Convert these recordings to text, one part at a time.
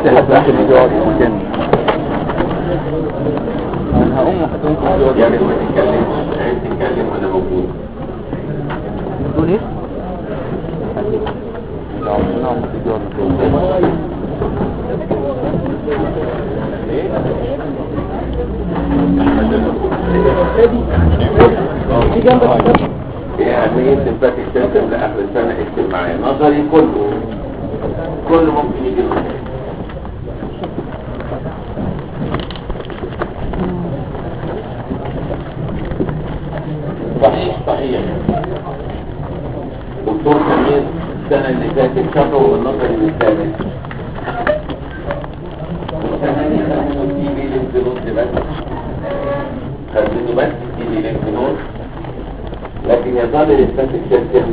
في حد ممكن يقعد مكاني انا هقوم وحد ممكن يقعد يعني ما تتكلمش عايز تتكلم وانا موجود بتقول ايه؟ لو عاوزين اقعد ممكن يقعد مكاني ايه اهمية الباك السيستم لاخر السنة اكتب معايا نظري كله كله ممكن يجي قدامي. صحيح صحيح دكتور سمير السنة اللي فاتت شافه النظري بالثالث السنة دي خدوا تي بي لينفنود بس خدوا بس تي بي لينفنود لكن يظل الاسباتيك سيستم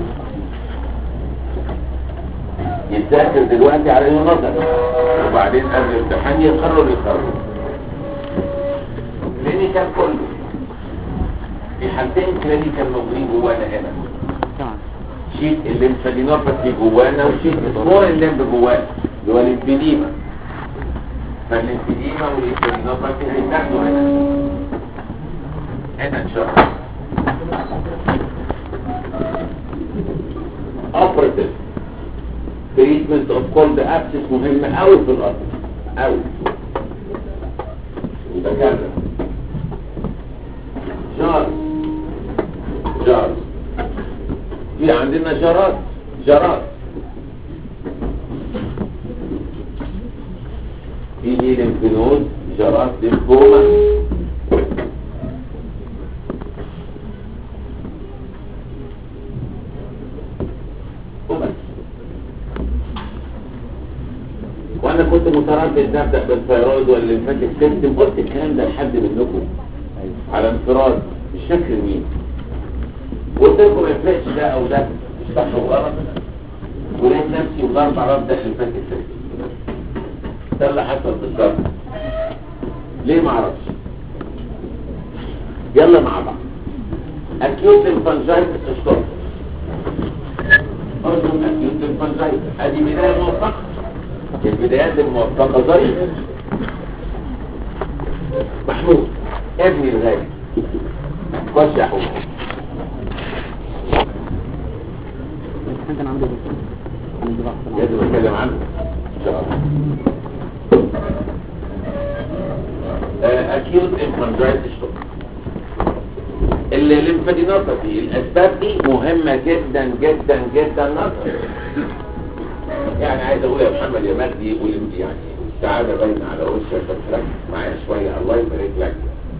يتذاكر دلوقتي على انه نظري وبعدين قبل الامتحان يقرر يقرر كلينيكال كله في حالتين كلينيكال موجودين جوانا هنا تمام شيت الليمفادينوباثي جوانا وشيت سمول الليمف جوانا اللي هو الليمفيديما فالليمفيديما والليمفادينوباثي هيتاخدوا هنا هنا ان شاء الله operative treatment of cold abscess مهم قوي في الأرض قوي يبقى كذا جار جار في عندنا جرات جرات في ليمفنود جرات ليمفوما وبس وانا كنت متردد نبدا بالثيرويد والليمفاتيك سيستم قلت الكلام ده لحد منكم على انفراد مش فاكر مين قلت لكم ما يفرقش ده او ده مش صح وغلط ولقيت نفسي وضرب على ابدا الليمفاتيك سيستم ده اللي حصل بالظبط ليه ما اعرفش يلا مع بعض اكيوت ليمفانجايتس ستوب برضه اكيوت ليمفانجايتس ادي بدايه موفقه البدايات الموفقه ظريفه محمود ابني الغالي خش يا حبيبي الامتحان كان عامل ايه بس؟ عن الدراسة لازم اتكلم عنه ان شاء الله اكيوت انفانجايتس شوك الليمفادينوباثي الاسباب دي مهمه جدا جدا جدا نظرا يعني عايز اقول يا محمد يا مجدي يقول يعني السعاده باينه على وشك بس ركز معايا شويه الله يبارك لك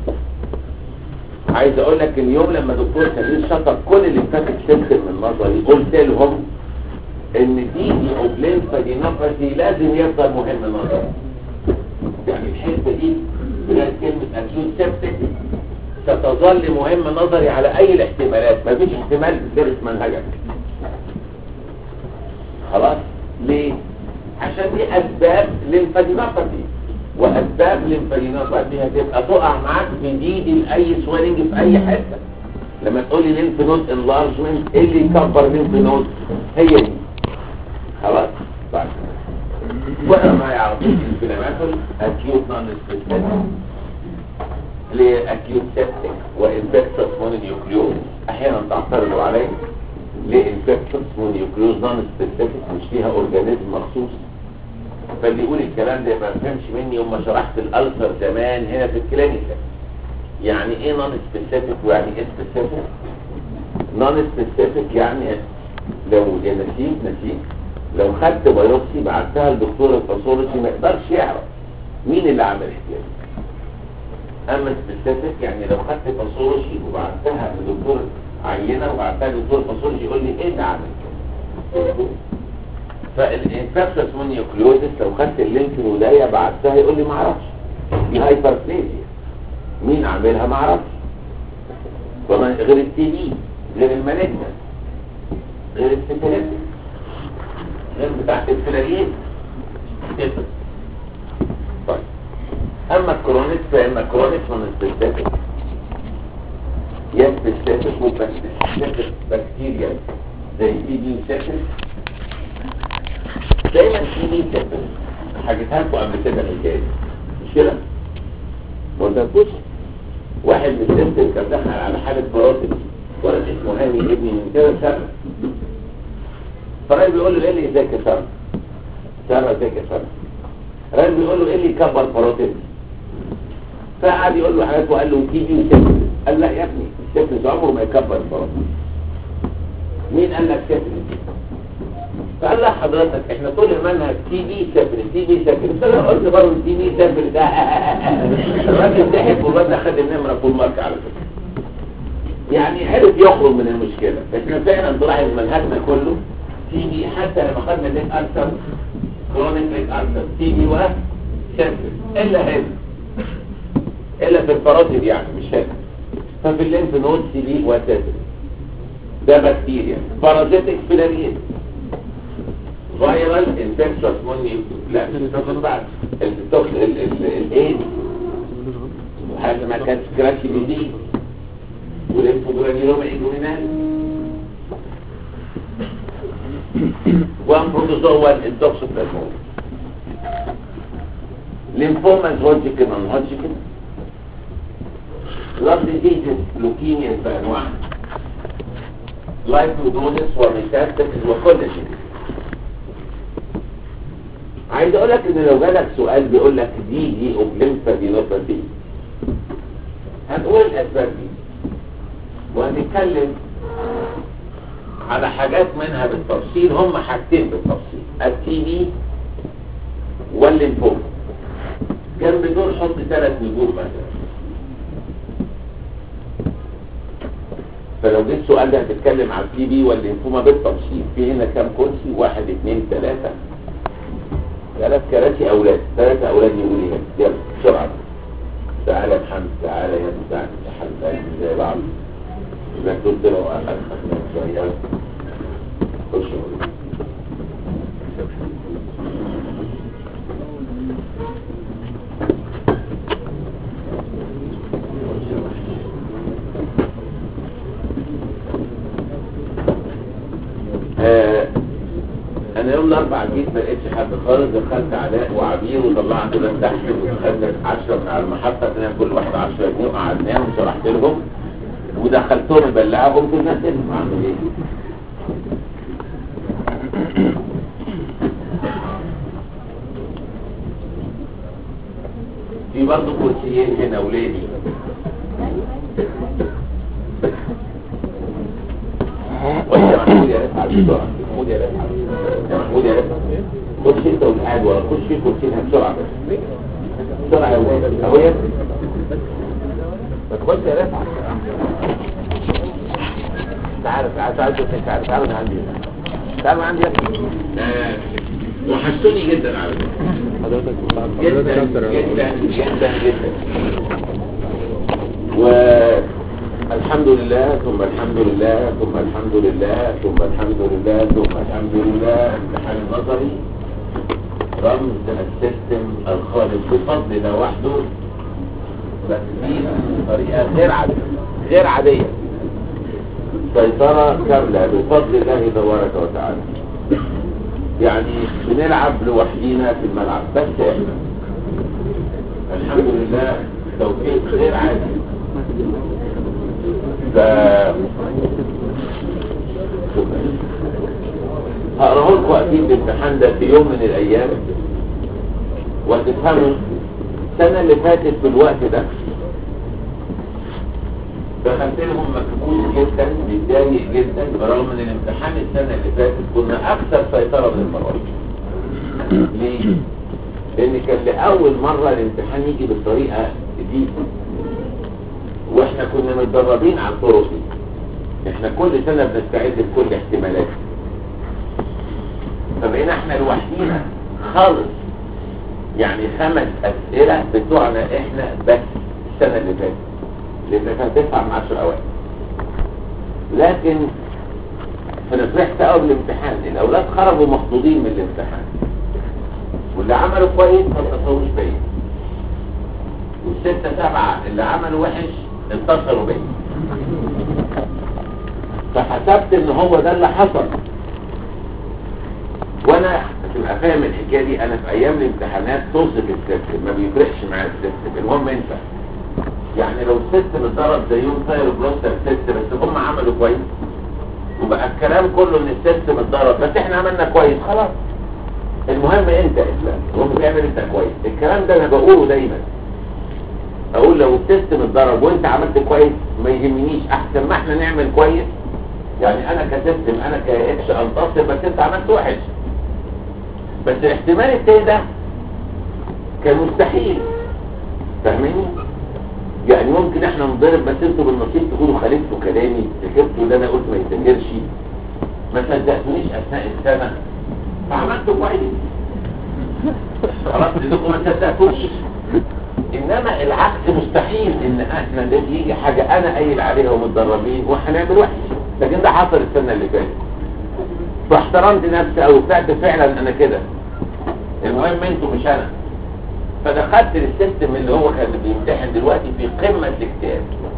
عايز اقول لك اليوم لما دكتور سمير شطب كل اللي فاتت سيستم من نظري قلت لهم ان دي دي او ليمفادينوباثي لازم يفضل مهم نظري يعني الحته دي بلاد كلمه اكيوت سيبتك ستظل مهم نظري على اي الاحتمالات مفيش احتمال تدرس منهجك خلاص ليه عشان دي اسباب ليمفادينوباثي واسباب ليمفادينوباثي هتبقى تقع معاك في دي دي لاي سويلنج في اي حته لما تقول لي ليمف نود انلارجمنت ايه اللي يكبر ليمف نود هي دي خلاص طيب وانا معايا على طول الانفلاماتوري اكيوت نون سبيسيفيك لاكيوت سيبتك وانفكتس مونونيوكليوز احيانا تعترضوا علي لانفكتس مونونيوكليوز نون سبيسيفيك مش فيها اورجانيزم مخصوص فاللي يقول الكلام ده ما فهمش مني يوم ما شرحت الالسر زمان هنا في الكلينيكال يعني ايه نون سبيسيفيك ويعني ايه سبيسيفيك نون سبيسيفيك يعني لو يا نسيت نسيت لو خدت بايوبسي بعتها لدكتور الباثولوجي ما يقدرش يعرف مين اللي عمل احتياج اما سبيسيفيك يعني لو خدت باثولوجي وبعتها لدكتور عينه وبعتها لدكتور باثولوجي يقول لي ايه ده عمل كده فالانفكشن مونيوكليوزس لو خدت الليمف نودايه بعتها يقول لي ما اعرفش دي هايبربليزيا مين عاملها ما اعرفش طبعا غير التي بي غير المالجنا غير السيفيليتس غير بتاعت الفلاجين طيب اما الكرونيك فاما الكرونيك من السبيسيفيك يا سبيسيفيك وبكتيريا بكتيريا زي تي بي وسيفيليتس دايما تي بي سيفيليتس حكيتها لكم قبل كده الحكايه دي مش كده؟ ما قلتلكوش واحد من السيستم كان دخل على حاله مراتب ولد اسمه هاني ابني من كده سنه فالراجل بيقول له ايه اللي يذاكر سنه؟ سنه ذاكر سنه الراجل بيقول له ايه اللي يكبر مراتب؟ فقعد يقول له حاجات وقال له تي بي وسيفلس قال لا يا ابني السيفلس عمره ما يكبر مراتب مين قال لك سيفلس؟ فقال لا حضرتك احنا طول المنهج تي بي سافر تي بي سافر انت لو قلت برضه تي بي سافر ده الراجل ضحك والواد خد النمره فول مارك على فكره يعني عرف يخرج من المشكله احنا فعلا تلاحظ منهجنا كله تي بي حتى لما خدنا ليك ارثر كرونيك ليك ارثر تي بي وسافر الا هنا الا في الفراتب يعني مش هنا ففي الليمف نود تي بي وسافر ده بكتيريا بارازيتك فيلاريز فايرال انفكشن موني لا مش التوكس بعد التوكس الايد حاجه ما كانت سكراتش بيزيد والانفوجرانيوما ايجومينال وان بروتوزوال الدوكسوبلازمون ليمفوما هودجكن ان هودجكن بلاد ديزيز لوكيميا بانواع لايفودونس وميتاستاسيس وكل شيء عايز اقول لك ان لو جالك سؤال بيقول لك دي دي اوبليمفا دي نقطه دي هنقول الاسباب دي وهنتكلم على حاجات منها بالتفصيل هم حاجتين بالتفصيل التي بي والليمفوما جنب دول حط ثلاث نجوم مثلا فلو جيت سؤال ده هتتكلم على التي بي والليمفوما بالتفصيل في هنا كام كرسي واحد اثنين ثلاثة ثلاث كراسي اولاد ثلاثة اولاد يقول ايه يلا بسرعة تعالى يا محمد تعالى يا مساعد يا حمد زي بعض يبقى قلت له اخذ خدنا شوية خش آه انا يوم الاربعاء جيت ما لقيتش حد خالص دخلت علاء وعبير وطلعت ناس تحت وخدنا 10 من على المحطه ادينا كل واحد 10 جنيه وقعدناهم وشرحت لهم ودخلتهم بلعهم كل الناس تفهم عملوا ايه في برضه كرسيين هنا ولادي وانت محمود يا رفعت بسرعه محمود يا رفعت يا محمود يا رفعت خش انت وقاعد ورا خش في كرسيها بسرعه بس بسرعه يا ولاد اهو يا ابني ما تخش يا رفعت تعالى تعالى تعالى تعالى تعالى تعالى من عندي تعالى من عندي يا ابني وحشتوني جدا على فكره حضرتك جدا جدا جدا جدا والحمد لله ثم الحمد لله ثم الحمد لله ثم الحمد لله ثم الحمد لله امتحان النظري رمز السيستم الخالص بفضل الله وحده بس دي طريقة غير عادية غير عادية سيطرة كاملة بفضل الله تبارك وتعالى يعني بنلعب لوحدينا في الملعب بس احنا الحمد لله توفيق غير عادي ف هقراه لكم اكيد الامتحان ده في يوم من الايام وهتفهموا السنه اللي فاتت في الوقت ده دخلت لهم مكبوس جدا متضايق جدا برغم ان الامتحان السنه اللي فاتت كنا اكثر سيطره من المره دي ليه؟ لان كان لاول مره الامتحان يجي بالطريقه دي واحنا كنا متدربين على الطرق دي احنا كل سنه بنستعد لكل احتمالات فبقينا احنا لوحدينا خالص يعني خمس اسئله بتوعنا احنا بس السنه اللي فاتت لان كان تسعة من عشر اوائل لكن انا فرحت قوي بالامتحان الاولاد خرجوا مخطوطين من الامتحان واللي عملوا كويس ما انتصروش بيا والستة سبعة اللي عملوا وحش انتصروا بيا فحسبت ان هو ده اللي حصل وانا تبقى فاهم الحكايه دي انا في ايام الامتحانات توصف السيستم ما بيفرقش معايا السيستم المهم انت يعني لو السيستم اتضرب زيهم طاير بروستر سيستم بس هم عملوا كويس وبقى الكلام كله ان السيستم اتضرب بس احنا عملنا كويس خلاص المهم انت اسلام المهم تعمل انت كويس الكلام ده انا بقوله دايما اقول لو السيستم اتضرب وانت عملت كويس ما يهمنيش احسن ما احنا نعمل كويس يعني انا كسيستم انا كاتش انتصر بس انت عملت وحش بس الاحتمال التاني ده كان مستحيل فاهميني يعني ممكن احنا نضرب بس انتوا بالنصيب تكونوا خالفتوا كلامي سكتوا اللي انا قلت ما يتسجلش ما صدقتونيش اثناء السنه فعملتوا كويس خلاص انكم ما صدقتوش انما العكس مستحيل ان احنا ده يجي حاجه انا قايل عليها ومتدربين وهنعمل وحش لكن ده حصل السنه اللي فاتت فاحترمت نفسي او طلعت فعلا انا كده المهم انتوا مش انا فدخلت للسيستم اللي هو كان بيمتحن دلوقتي في قمه الاكتئاب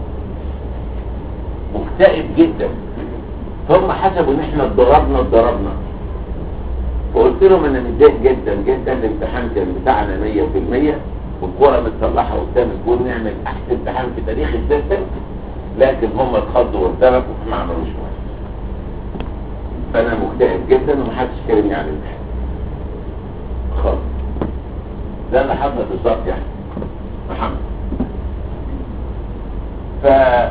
مكتئب جدا هم حسبوا ان احنا اتضربنا اتضربنا فقلت لهم انا متضايق جدا جدا الامتحان كان بتاعنا 100% والكوره متصلحه قدام الجول نعمل احسن امتحان في تاريخ السيستم لكن هم اتخضوا وارتبكوا فما عملوش كويس فانا مكتئب جدا ومحدش كلمني عن الامتحان خالص ده اللي حصل بالظبط يعني محمد ف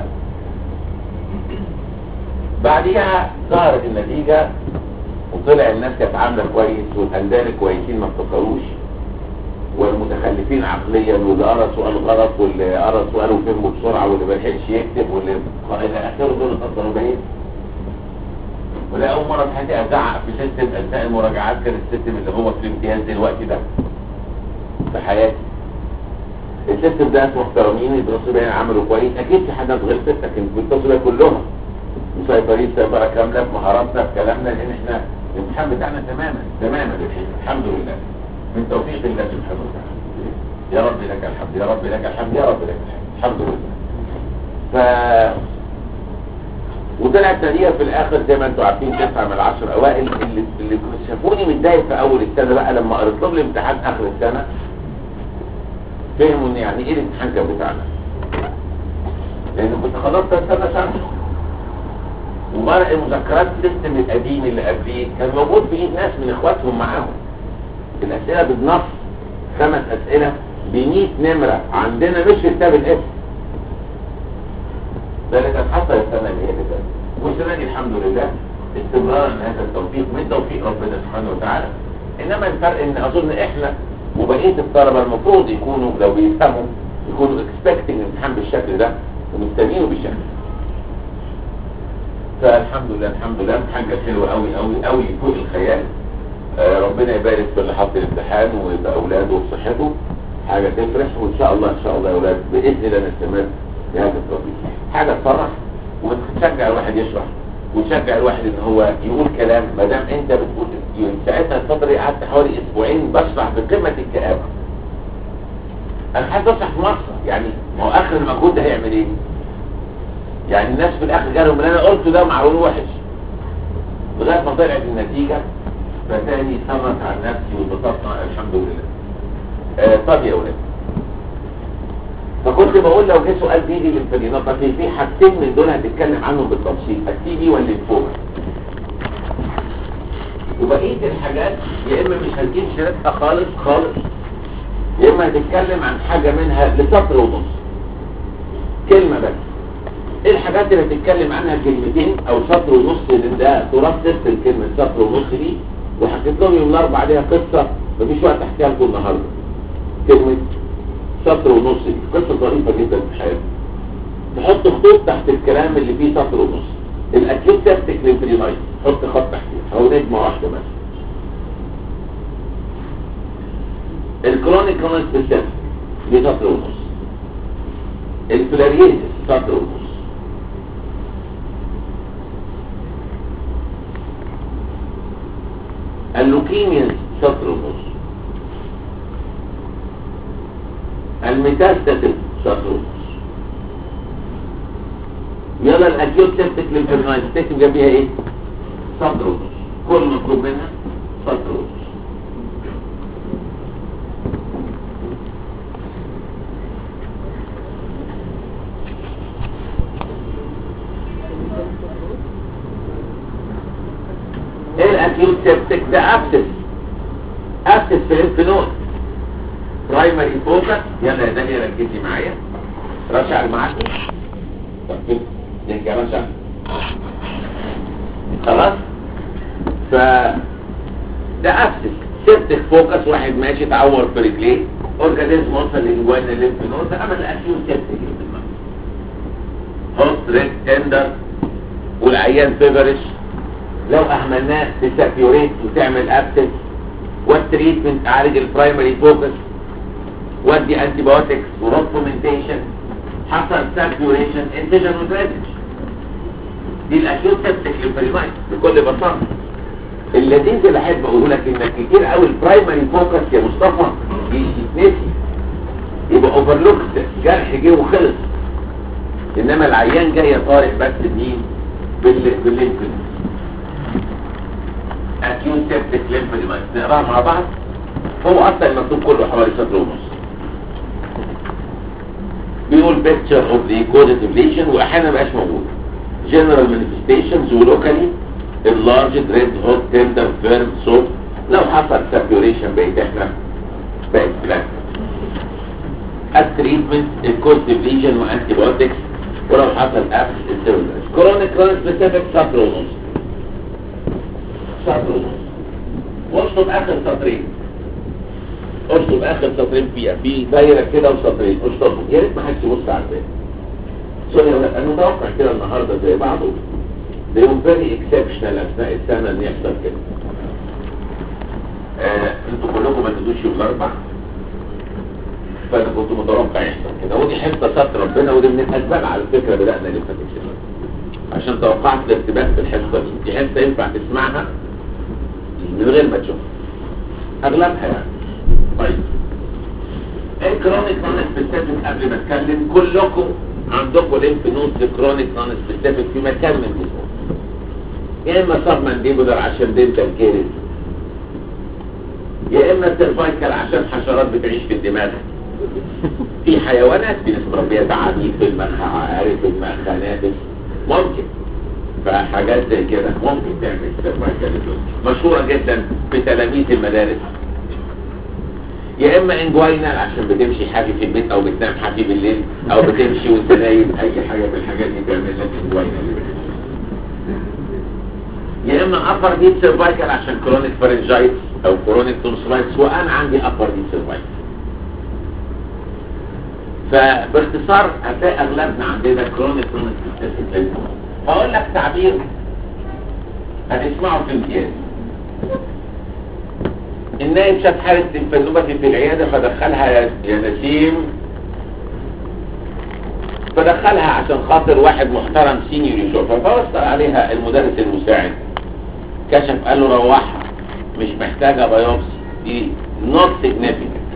بعديها ظهرت النتيجة وطلع الناس كانت عاملة كويس والهندال كويسين ما افتكروش والمتخلفين عقليا واللي قرا سؤال غلط واللي قرا سؤال وفهمه بسرعة واللي ما لحقش يكتب واللي الى اخره دول اتفضلوا بعيد ولا اول مرة في حياتي ازعق في سيستم اثناء المراجعات كان السيستم اللي هو في الامتياز دلوقتي ده في حياتي السيستم ده محترمين يدرسوا بيها عملوا كويس اكيد في حاجات غلطت لكن بيتصلوا بيها كلهم مسيطرين سيطرة كاملة في مهاراتنا في كلامنا لان احنا الامتحان بتاعنا تماما تماما الحين الحمد لله من توفيق الله سبحانه وتعالى يا رب لك الحمد يا رب لك الحمد يا رب لك الحمد الحمد لله ف وطلعت نتيجة في الاخر زي ما انتم عارفين تسعة من العشر اوائل اللي, اللي شافوني متضايق في اول السنة بقى لما قريت لهم الامتحان اخر السنة فهموا ان يعني ايه الامتحان كان بتاعنا لان كنت خلصت السنة سنة ومرق المذكرات السيستم القديم اللي قبليه كان موجود في ايد ناس من اخواتهم معاهم الاسئله بالنص خمس اسئله ب 100 نمره عندنا مش في كتاب الاسم ده اللي كان حصل السنه اللي هي اللي فاتت والسنه دي الحمد لله استمرارا لهذا التوفيق من توفيق ربنا سبحانه وتعالى انما الفرق ان اظن احنا وبقيه الطلبه المفروض يكونوا لو بيفهموا يكونوا اكسبكتنج الامتحان بالشكل ده ومستنينه بالشكل ده فالحمد لله الحمد لله امتحان كان حلو قوي قوي قوي فوق الخيال آه ربنا يبارك في اللي حط الامتحان ويبقى اولاده وصحته حاجه تفرح وان شاء الله ان شاء الله يا اولاد باذن الله نستمر في هذا التوفيق حاجه تفرح وتشجع الواحد يشرح وتشجع الواحد ان هو يقول كلام ما دام انت بتقول ساعتها الفتره دي قعدت حوالي اسبوعين بشرح بقمه الكآبه انا عايز اشرح في مصر يعني ما هو اخر المجهود ده هيعمل ايه؟ يعني الناس في الاخر جالهم اللي انا قلته ده معلوم وحش لغايه ما طلعت النتيجه فتاني صرت عن نفسي وانبسطنا الحمد لله آه طب يا ولاد فكنت بقول لو جه سؤال بيجي للفرينات في في حاجتين من دول هتتكلم عنهم بالتفصيل التي بي واللي فوق وبقيه الحاجات يا اما مش هتجيب شريطها خالص خالص يا اما هتتكلم عن حاجه منها لسطر ونص كلمه بس ايه الحاجات اللي هتتكلم عنها كلمتين او سطر ونص لان ده تراث سيست الكلمه سطر ونص دي وحكيت لهم يوم الاربعاء عليها قصه مفيش وقت احكيها لكم النهارده كلمه سطر ونص دي قصه ظريفه جدا في حياتي تحط خطوط تحت الكلام اللي فيه سطر ونص الاكيوت سيبتك ليمفرينايت حط خط تحتيه او نجمه واحده بس الكرونيك كرونيك سبيسيفيك دي سطر ونص الفلاريزيس سطر ونص اللوكيميا سطر ونص الميتاستاتيك سطر ونص يلا الاكيوت سيبتك ليمفرنايز تكتب جنبيها ايه سطر ونص كل مطلوب منها سكروز ايه الاكيوت سيبتك ده ابسس ابسس في الليمف نود برايمري فوكس يلا يا داليا ركزي معايا رشع معاك طب كده دي يا رشع خلاص ف ده ابسس سيبتك فوكس واحد ماشي اتعور في رجليه اورجانيزم وصل للجوين الليمف نود ده عمل اكيوت سيبتك هوت ريد تندر والعيان فيفرش لو اهملناه تسابيوريت وتعمل ابسس والتريتمنت اعالج البرايمري فوكس ودي انتي بايوتكس وروبومنتيشن حصل سابيوريشن انتجن ودرينج دي الاكيوت سيبتك للبريمايت بكل بساطه اللذيذ اللي احب اقوله لك انك كتير قوي البرايمري فوكس يا مصطفى يتنسي يبقى اوفرلوكت جرح جه وخلص انما العيان جاي طارق بس بمين بال- بالليمف اكيوت سيبتك ليمف ديمايز نقراها مع بعض هو اصلا المكتوب كله حوالي سطر ونص بيقول picture of the causative lesion واحيانا مبقاش موجود general manifestations ولوكالي enlarged red hot tender firm soft لو حصل saturation بقيت احنا بقت بلاك التريتمنت الكوزيتيف ليجن وانتي بايوتكس ولو حصل ابس السيرولر كرونيك كرونيك سبيسيفيك سطر ونص سطر ونص واشطب اخر سطرين اشطب اخر سطرين فيها في دايره كده وسطرين اشطبهم يا ريت ما حدش يبص على الباقي سوري يا ولاد، انا متوقع كده النهارده زي بعضه ده يوم فيري اكسبشنال اثناء السنه ان يحصل كده آه، انتوا كلكم ما تدوش يوم الاربع فانا كنت متوقع يحصل كده ودي حته ستر ربنا ودي من الاسباب على فكره بدانا نفهم كده عشان توقعت الارتباك في الحصه دي دي حصه ينفع تسمعها من غير ما تشوفها اغلبها يعني طيب الكرونيك نون سبيسيفيك قبل ما اتكلم كلكم عندكم ليمف نود كرونيك نون سبيسيفيك في مكان من جسمكم يا اما سب مانديبولار عشان دينتال كيرز يا اما سيرفايكال عشان حشرات بتعيش في الدماغ في حيوانات بنسبة تعابين في المخ عارف في المخ نافس ممكن فحاجات زي كده ممكن تعمل سيرفايكال مشهورة جدا في تلاميذ المدارس يا اما انجوينال عشان بتمشي حافي في البيت او بتنام حافي بالليل او بتمشي وانت نايم اي حاجه من الحاجات دي تعمل لك انجوينال يا اما ابر ديب سيرفايكال عشان كرونيك فارنجايتس او كرونيك تونسلايتس وانا عندي ابر ديب سيرفايكال فباختصار هتلاقي اغلبنا عندنا كرونيك كرونيك سيستم هقول لك تعبير هتسمعه في امتياز النائب شاف حالة تنفذوبتي في العيادة فدخلها يا يا نسيم فدخلها عشان خاطر واحد محترم سينيور يشوفها فوصل عليها المدرس المساعد كشف قال له روحها مش محتاجة بايوبسي دي not significant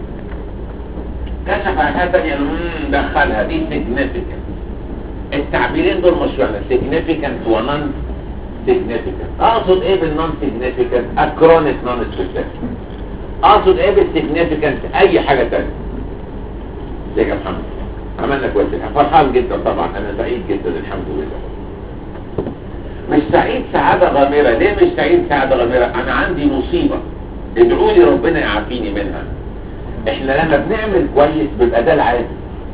كشف على حاجة تانية قال له "مم، دخلها دي significant التعبيرين دول مش معنى significant و non significant اقصد ايه بالنون significant اكرونيك نون specific اقصد ايه بالsignificant اي حاجة تانية ازيك يا محمد عملنا كويس فرحان جدا طبعا انا سعيد جدا الحمد لله مش سعيد سعادة غامرة ليه مش سعيد سعادة غامرة انا عندي مصيبة ادعوا لي ربنا يعافيني منها احنا لما بنعمل كويس بيبقى ده العادي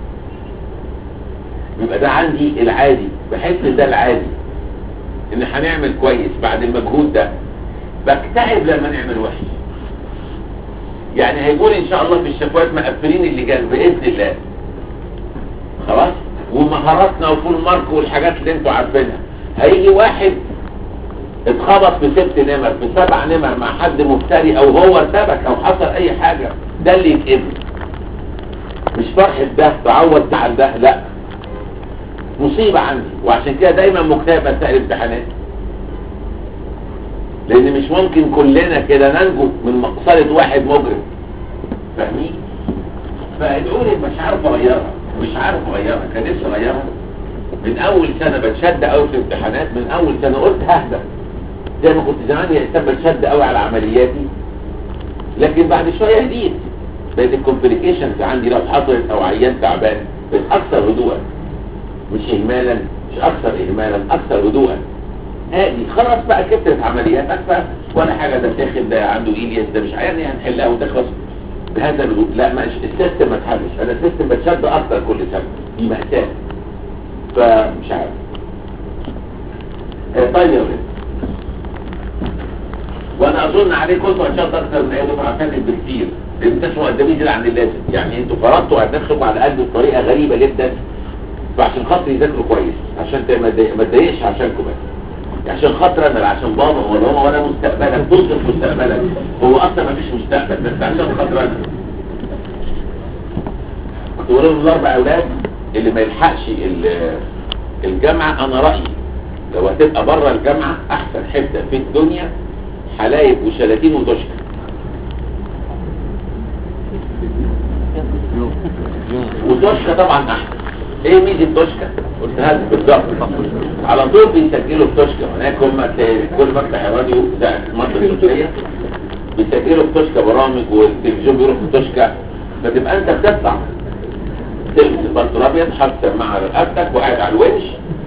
بيبقى ده عندي العادي بحس ان ده العادي ان هنعمل كويس بعد المجهود ده بكتئب لما نعمل وحش يعني هيقول ان شاء الله في الشفوات مقفلين اللجان باذن الله خلاص ومهاراتنا وفول مارك والحاجات اللي انتوا عارفينها هيجي واحد اتخبط في ست نمر في سبع نمر مع حد مفتري او هو ارتبك او حصل اي حاجة ده اللي يتقبل مش فرحة ده تعود على ده لا مصيبة عندي وعشان كده دايما مكتئب اثناء الامتحانات لان مش ممكن كلنا كده ننجو من مقصلة واحد مجرم فاهمين فادعوا لي مش عارف اغيرها مش عارف اغيرها كان نفسي اغيرها من اول سنة بتشد قوي في الامتحانات من اول سنة قلت ههدى زي ما كنت زمان يعتبر شد قوي على عملياتي لكن بعد شويه هديت بقت الكومبليكيشنز عندي لو حصلت او عيان تعبان بقت اكثر هدوءا مش اهمالا مش اكثر اهمالا اكثر هدوءا هادي خلاص بقى كترت عمليات اكثر ولا حاجه ده ساخن ده عنده ايلياس ده مش عارف هنحلها وتخلص بهذا الهدوء لا مش السيستم ما اتحلش انا السيستم بتشد اكتر كل سنه دي مأساة فمش عارف آه، طيب يا ولد وانا اظن عليكم انتوا هتشد اكتر من اي دفعه ثانيه بكتير لان انتوا مقدمين زياده عن اللازم يعني انتوا فرضتوا على نفسكم على قد بطريقه غريبه جدا فعشان خاطر يذاكروا كويس عشان ت- ما تضايق- ما تضايقش عشانكم بس عشان خاطر انا لا عشان بابا ولا ماما ولا مستقبلك تصرف مستقبلك هو اصلا ما فيش مستقبل بس عشان خاطر انا كنت بقول لهم الاربع اولاد اللي ما يلحقش ال- الجامعه انا رايي لو هتبقى بره الجامعه احسن حته في الدنيا حلايب وشلاتين وتشكى وتشكى طبعا احسن ايه ميزه تشكى قلتها لك بالظبط على طول بيسجلوا في تشكى هناك هم تلاقي كل مفتح راديو ده مصر الشمسيه بيسجلوا في تشكى برامج والتلفزيون بيروح في تشكى فتبقى انت بتطلع تلبس البنطلون الابيض حاطط سماعه على رقبتك وقاعد على الونش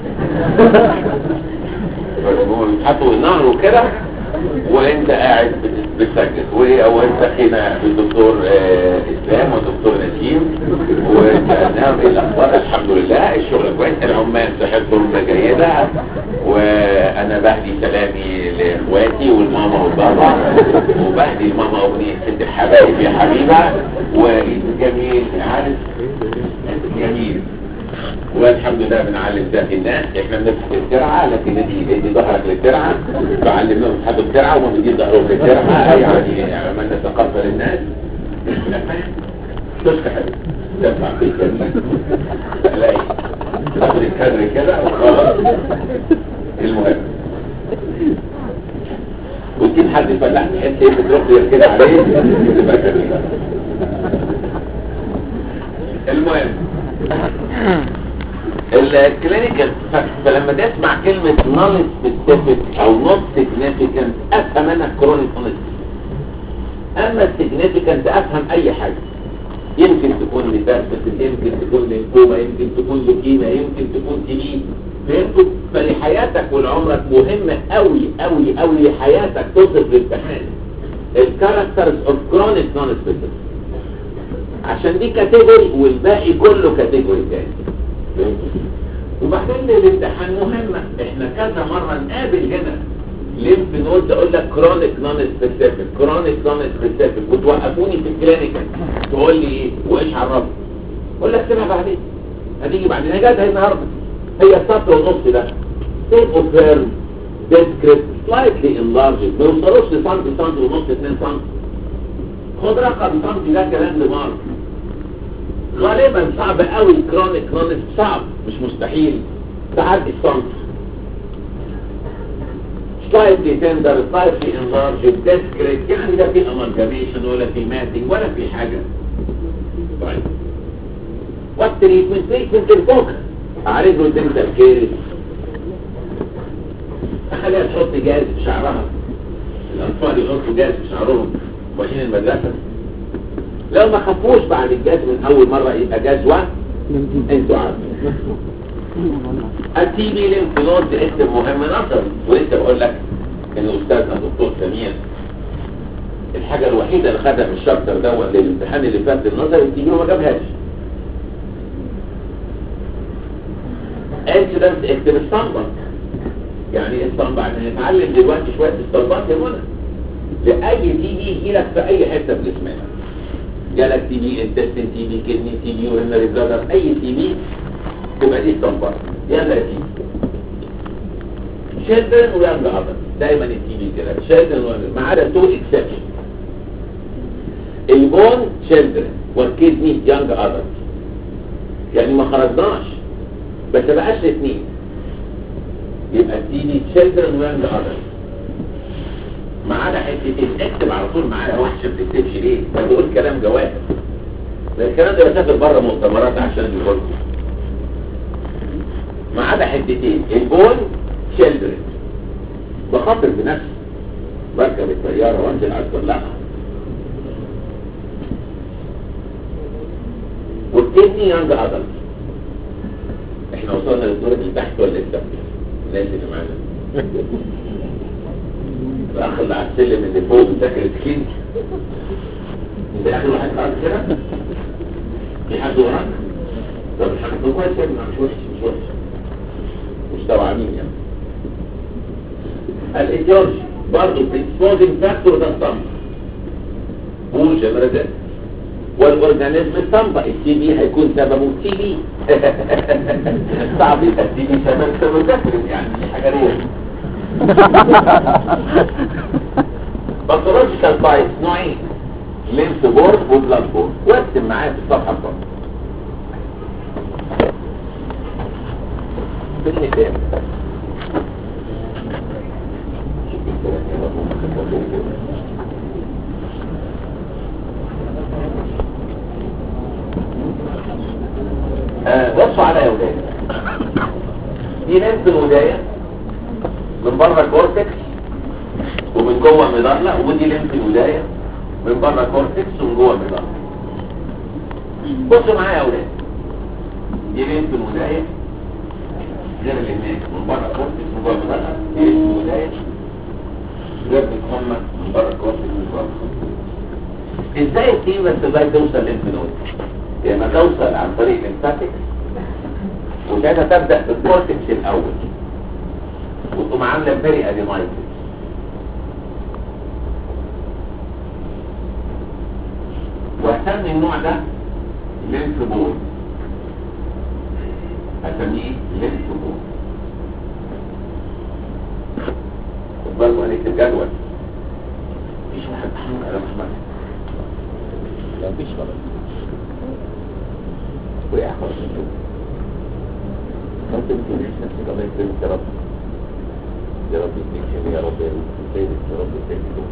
هم بيتحطوا النهر وكده وانت قاعد بت- بتسجل و- وانت خينا بالدكتور آه، اسلام والدكتور نسيم وسالناهم ايه الاخبار الحمد لله الشغل كويس العمال صحتهم جيده وانا بهدي سلامي لاخواتي والماما والبابا وبهدي الماما اغنيه ست الحبايب يا حبيبه وعيد جميل عارف جميل والحمد لله بنعلم ده في الناس احنا بنفتح الترعه لكن ادي ادي ظهرك للترعه بعلمهم يفتحوا الترعه وهم بيجي ظهرهم للترعه يعني عملنا ثقافه للناس تشكى حلو تدفع في الجميل تلاقي قدر الكدر كده وخلاص المهم وتجيب حد يفلح تحس ايه بتروح كده عليه تبقى جميله المهم الكلينيكال فلما تسمع كلمة non specific او not significant افهم انا كرونيك non اما significant افهم اي حاجة يمكن تكون ميتاستاسيس يمكن تكون لينكوما يمكن تكون لوكيما يمكن تكون تي فهمتوا فلحياتك ولعمرك مهمة قوي قوي قوي لحياتك توصف للامتحان الكاركترز اوف كرونيك نون سبيسيفيك عشان دي كاتيجوري والباقي كله كاتيجوري تاني فهمتوا؟ وبعدين الامتحان مهمة احنا كذا مرة نقابل هنا ليمف نود اقول لك كرونيك نون سبيسيفيك كرونيك نون سبيسيفيك وتوقفوني في الكلينيكال تقول لي ايه وايش عرفت اقول لك سيبها بعدين هتيجي بعدين هي جت اهي النهارده هي السطر ونص ده تبقوا فيرم ديسكريت سلايتلي انلارجد ما يوصلوش لسنتي سنتي ونص 2 سنتي خد رقم سنتي ده كلام لمارك غالبا صعب قوي كرونيك كرونيك صعب مش مستحيل تعدي السنتي سلايتلي تندر سلايتلي انلارجد ديسكريت يعني لا في امالجاميشن ولا في ماتنج ولا في حاجه طيب والتريتمنت تريتمنت الفوكس اعالج له الدنتال كيرس اخليها تحط جاز في شعرها الاطفال يحطوا جاز في شعرهم رايحين المدرسه لو ما خافوش بعد الجاز من اول مره يبقى جاز واحد انتوا عارفين التي بي لينفنود دي اسم مهم نظري ولسه بقول لك ان استاذنا دكتور سمير الحاجه الوحيده اللي خدها من الشابتر دوت للامتحان اللي فات النظري التي بي وما جابهاش انسيدنت اكتب الصنبة يعني الصنبة عشان نتعلم دلوقتي شوية الصنبات يا منى لأي تي بي يجيلك في أي حتة في جسمنا جالك تي بي انتستين تي بي كدني تي بي ورينري بلادر أي تي بي تبقى دي الصنبات يلا يا تي شيلدرن ويانج أدر دايما التي بي كده شيلدرن ويانج ما عدا تو اكسبشن البون شيلدرن والكدني يانج أدر يعني ما خرجناش بس بقاش الاثنين يبقى تيجي تشيلدرن ويانج اذر ما عدا حتتين اكتب على طول معايا وحشه ما بتكتبش ليه؟ ده بقول كلام جواهر ده الكلام ده بسافر بره مؤتمرات عشان يقول ما عدا حتتين البون تشيلدرن بخاطر بنفسي بركب الطيارة وانزل على الطلاقة والكدني يانج ادلت احنا وصلنا للدور اللي تحت ولا لسه الناس اللي معانا الاخ اللي على السلم اللي فوق بتاكل الكدني انت اخر واحد قاعد كده في حد وراك طب الحمد لله كويس يا ابني مش وحش مش وحش مش توعانين يعني الايديولوجي برضه بريسبوزنج فاكتور ده الصمت بوجه مرزق والاورجانيزم الصمبا التي بي هيكون سببه تي بي صعب يبقى التي بي سبب سبب كثرة يعني دي حاجه ريال باثولوجيكال تايبس نوعين ليمف بورد وبلاد بورد واكتب معايا في الصفحه بتاعتك بالنسبه آه، بصوا على يا ولاد دي لينف الوداية من بره كورتكس ومن جوه مدلة ودي لينف الوداية من بره كورتكس ومن جوه مدلة بصوا معايا يا ولاد دي لينف الوداية غير اللي هناك من بره كورتكس ومن جوه مدلة دي لينف الوداية غير الكمة من بره كورتكس ومن جوه مدلة ازاي التيم بس ازاي توصل لينف نود لما توصل عن طريق الليمفاتكس وساعتها تبدا بالكورتكس الاول وتقوم عامله بيري ادينايتس وهسمي النوع ده لينف بول هسميه لينف بول خد بالكم هنكتب جدول مفيش واحد محمد على محمد لا مفيش خلاص وقع خلاص ممكن تكون نفسك الله يكرمك يا رب يا رب يديك خير يا رب يسعدك يا رب يسعدك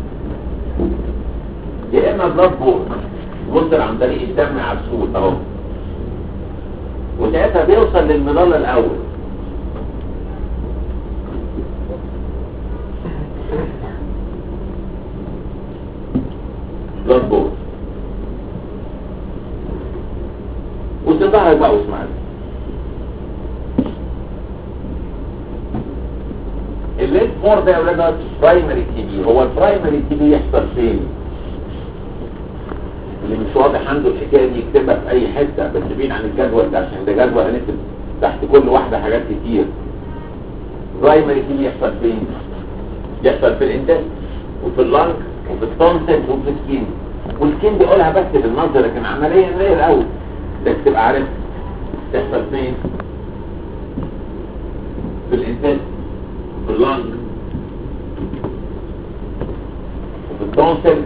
يا اما بلاد بول وصل عن طريق الدم على السود اهو وساعتها بيوصل للمظله الاول بلاد بول وتظهر بقى واسمعني الليد فور ده يا ولاد برايمري تي بي هو البرايمري تي بي يحصل فين اللي مش واضح عنده الحكايه دي يكتبها في اي حته بس بعيد عن الجدول ده عشان ده جدول هنكتب تحت كل واحده حاجات كتير برايمري تي بي يحصل فين يحصل في الانتاج وفي اللنج وفي التونسل وفي السكين والسكين بيقولها بس بالنظر لكن عمليا زي الاول ده تبقى عارف تحصل فين في الانتاج في اللنج وفي التونسل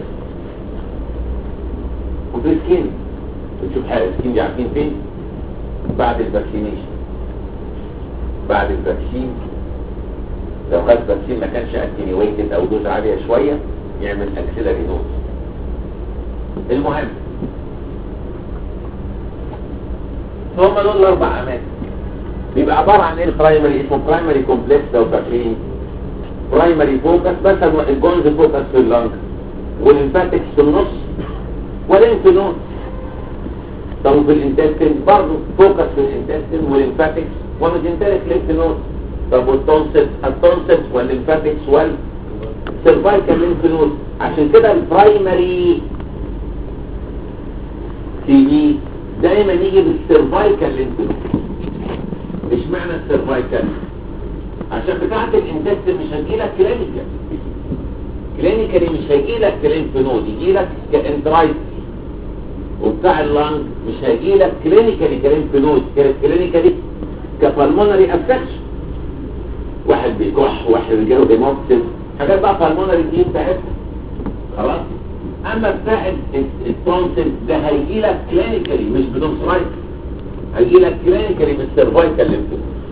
وفي السكين بنشوف حاجة السكين دي عارفين فين بعد الفاكسينيشن بعد الفاكسين لو خد فاكسين ما كانش اتنيويتد او دوز عالية شوية يعمل اكسلري نوز المهم هم دول الاربع اماكن بيبقى عبارة عن ايه البرايمري اسمه برايمري كومبلكس لو فاكرين برايمري فوكس مثلا الجونز فوكس في اللنج والليمفاتكس في النص والانفلون طب في الانتستين برضه فوكس في الانتستين والليمفاتكس وميزنتريك ليمف طب والتونسل التونسل والليمفاتكس والسيرفايكال ليمف عشان كده البرايمري تي بي دايما يجي بالسيرفايكال ليمف مش معنى السيرفايكال عشان بتاعت الانتستين مش هتجيلك كلينيكال كلينيكالي مش هيجيلك كلينف نود يجيلك كانترايتس وبتاع اللنج مش هيجيلك كلينيكالي كلينف نود كلينيكالي كبالمونري افكشن واحد بيكح واحد جاله هيموبسيس حاجات بقى بالمونري دي بتاعتها خلاص اما بتاع التونسل ده هيجيلك كلينيكالي مش بدون سرايت هيجيلك كلينيكالي بالسيرفايكال ليمف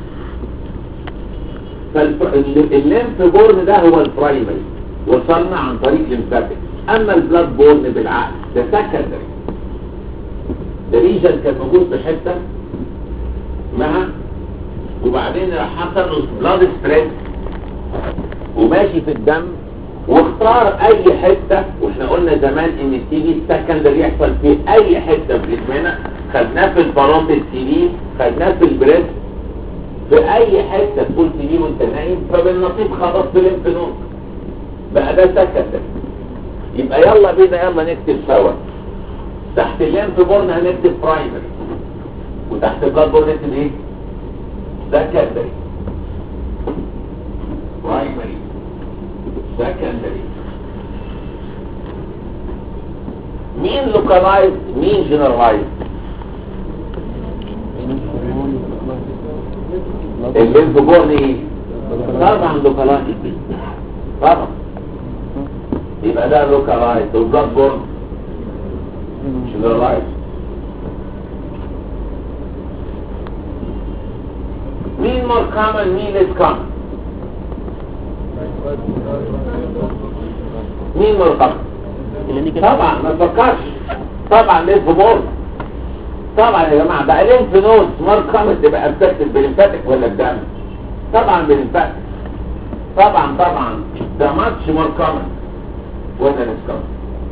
فالليمف بورن ده هو البرايمري وصلنا عن طريق ليمفاتيك اما البلاد بورن بالعقل ده سكندري ده ريجن كان موجود في حته مع وبعدين راح حصل له بلاد سبريد وماشي في الدم واختار اي حتة واحنا قلنا زمان ان التي بي السكندري يحصل في اي حتة في جسمنا خدناه في البارات السليم خدناه في البريد في اي حتة تقول تي بي وانت نايم فبالنصيب خلاص في الليمف نود بقى ده سكندري يبقى يلا بينا يلا نكتب سوا تحت الليمف بورن هنكتب برايمري وتحت البلاد بورن نكتب ايه سكندري برايمري سكندري مين لوكالايز مين جنرالايز الليمف بورن ايه طبعا لوكالايز طبعا يبقى ده لوكالايز والبلاد بورن جنرالايز مين مور كامن مين ليس كامن مين مور كامن طبعا ما تفكرش طبعا لينف بورن طبعا يا جماعه بقى لينف نود مار كامن تبقى افكتد بالليمفاتيك ولا الدم طبعا بالليمفاتيك طبعا طبعا ده ماتش مار كامن ولا ليس كامن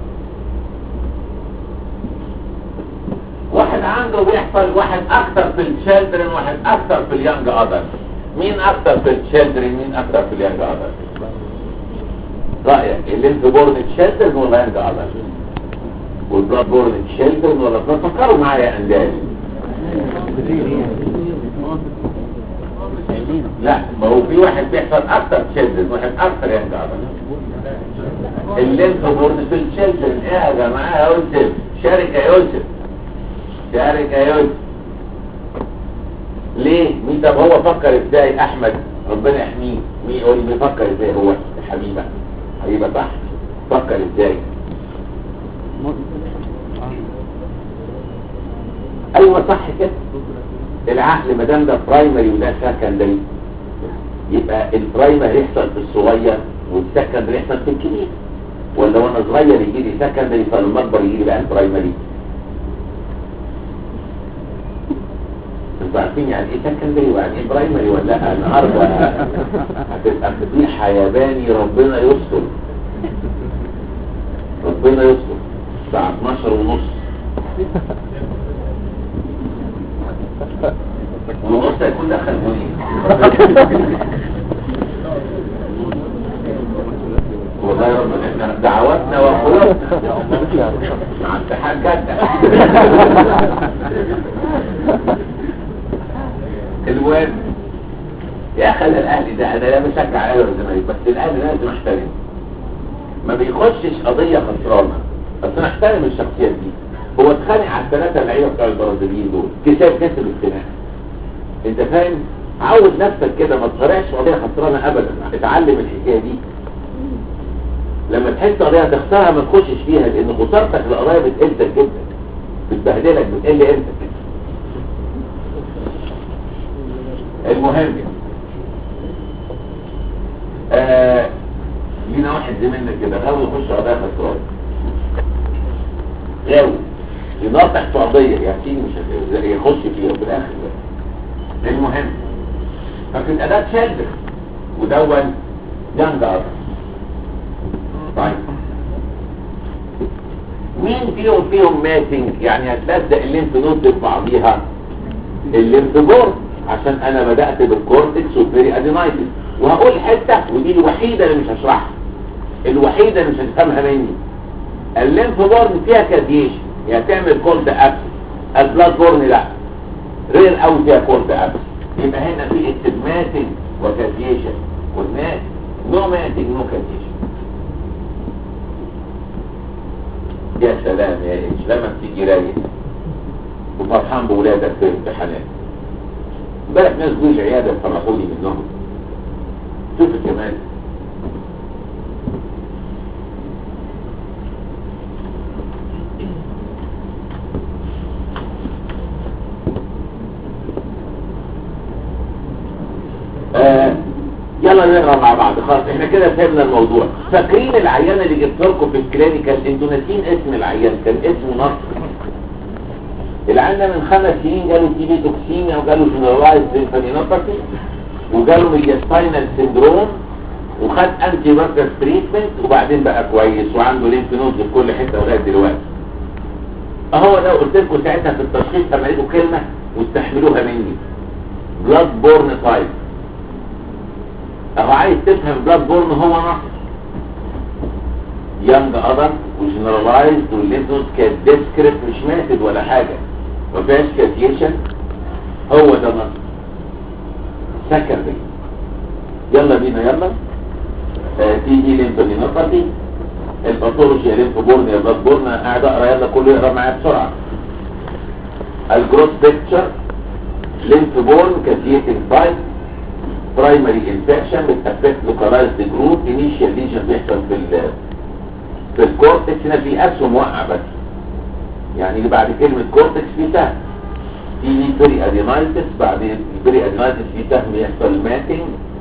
واحد عنده بيحصل واحد اكتر في الشيلدرن واحد اكتر في اليانج ادلت مين اكتر في الشيلدرن مين اكتر في اليانج ادلت رايك الليمف بورن تشيلدرن ولا يانج ادلت والبلاد بورن تشيلدرن ولا فكروا معايا يا اندال لا ما هو في واحد بيحصل اكتر تشيلدرن واحد اكتر يانج ادلت الليمف بورن في الشيلدرن ايه يا جماعه يا يوسف شارك يا يوسف شارك يا يوسف ليه مين طب هو فكر ازاي احمد ربنا يحميه مين يقول لي بيفكر ازاي هو حبيبه حبيبه صح فكر ازاي ايوه صح كده العقل ما دام ده برايمري وده سكندري يبقى البرايمري يحصل في الصغير والسكندري يحصل في الكبير ولا وانا صغير يجي لي سكندري فلما اكبر يجي لي بقى البرايمري انتوا عارفين يعني ايه سكندري ويعني ايه برايمري ولا لا النهارده هتبقى فضيحه ياباني ربنا يستر ربنا يستر الساعه 12 ونص ونص هيكون دخل منير والله يا رب احنا دعواتنا وقلوبنا مع اتحاد جدة الواد يا خلى الاهلي ده انا لا بشجع اهلي ولا زمالك بس الاهلي لازم احترمه ما بيخشش قضيه خسرانه بس انا احترم الشخصيات دي هو اتخانق على الثلاثه لعيبه بتوع البرازيليين دول كسب كسب الخناق انت فاهم عود نفسك كده ما تصارعش قضيه خسرانه ابدا اتعلم الحكايه دي لما تحس قضيه تخسرها ما تخشش فيها لان خسارتك للقضايا بتقلتك جدا بتبهدلك بتقل انت المهم آه لينا واحد زميلنا كده غاوي يخش قضايا خسران غاوي يناطح في قضيه يعني مش هت- يخش فيها في الاخر بقى. المهم ففي الاداة شادر ودون جنب أرض طيب مين فيهم فيهم ماتنج يعني هتلزق الليمف نود في بعضيها الليمف بورد عشان انا بدأت بالكورتكس والبيري ادينايتس وهقول حتة ودي الوحيدة اللي مش هشرحها الوحيدة اللي مش هتفهمها مني الليمف بورن فيها كاديشن يعني تعمل كولد ابس البلاد بورن لا رير قوي فيها كولد ابس يبقى هنا في استجماتنج وكاديشن والناس نو ماتنج نو كاديشن يا سلام يا ايش لما بتيجي رايق وفرحان بولادك في امتحانات امبارح ناس جوي العياده فرحوني منهم شوف الجمال آه يلا نقرا مع بعض خلاص احنا كده فهمنا الموضوع فاكرين العيان اللي جبت لكم في الكلينيكال انتوا ناسيين اسم العيان كان اسمه نصر العيان ده من خمس سنين جاله تي بي توكسيميا وجاله جنرالايز سيمفانينوباثي وجاله ميدياستاينال سيندروم وخد انتي باركر تريتمنت وبعدين بقى كويس وعنده لينف نودز في كل حته لغايه دلوقتي اهو ده قلت لكم ساعتها في التشخيص لما لقيتوا كلمه واستحملوها مني بلاد بورن تايب اهو عايز تفهم بلاد بورن هو نص يانج ادلت وجنرالايزد والليفنوز كانت ديسكريت مش ماتت ولا حاجه ما فيهاش كاتيشن هو ده نص سكندري يلا بينا يلا آه، تي دي ليمفادينوباثي الباثولوجي يا ليمف بورن يا بلاد بورن قاعد اقرا يلا كله يقرا معايا بسرعه الجروس بيكتشر ليمف بورن كاتيتنج تايب برايمري انفكشن بتافكت لوكالايزد جروب انيشال ليجن بيحصل في ال في الكورتكس هنا في اسهم وقع بس يعني اللي بعد كلمه كورتكس في سهم في بري ادينايتس بعد البري ادينايتس في سهم يحصل ماتنج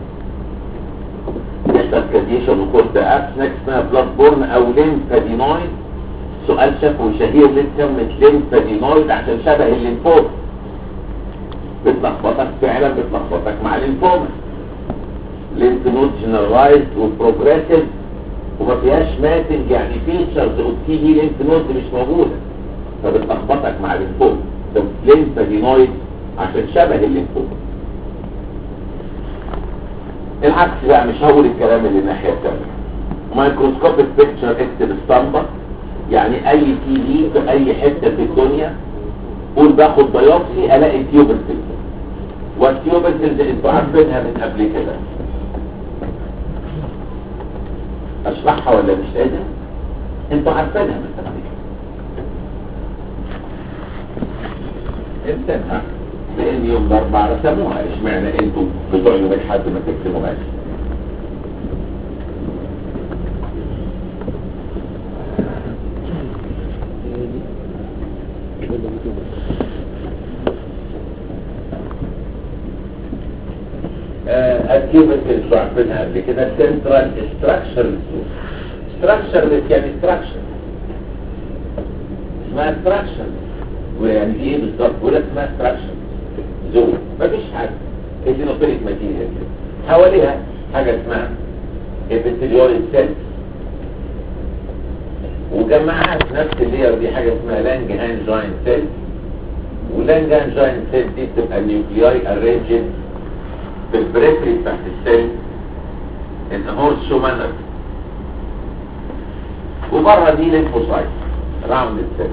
يحصل كاديشن وكورد ابس نكست اسمها بلاد بورن او ليمفادينويد سؤال شفوي شهير ليه كلمة ليمفادينويد عشان شبه الليمفوما بتلخبطك فعلا بتلخبطك مع الليمفوما ليمف نود جنرالايزد وبروجريسيف وما فيهاش ماتنج يعني فيتشرز اوف تي دي ليمف نود مش موجوده فبتلخبطك مع الليمفوما طب ليمفادينويد عشان شبه الليمفوما العكس بقى مش هقول الكلام اللي الناحيه الثانيه مايكروسكوبيك بيكتشر اكتب اسطمبه يعني اي تي دي في اي حته في الدنيا قول باخد بايوبسي الاقي تيوبرتلز والتيوبرتلز انتوا عارفينها من قبل كده اشرحها ولا مش لازم انتوا عارفينها من قبل كده انتبه لان يوم الاربعاء رسموها اشمعنى انتوا بتوع يوم الحد ما تكتبوهاش الكيوبت اللي عارفينها قبل كده سنترال ستراكشر ستراكشر يعني ستراكشر اسمها ستراكشر ويعني دي ايه بالظبط ولا اسمها ستراكشر زون مفيش حاجه ايزينوفيليك ماتيريال حواليها حاجه اسمها ابيثيليول سيلز وجمعها في نفس اللير دي حاجه اسمها لانج هان جوين سيلز ولانج هان جوين سيلز دي بتبقى النيوكلياي ارينجد في البريفري بتاعت السيل ان هورس شو مانر وبره دي ليمفوسايت راوند السيل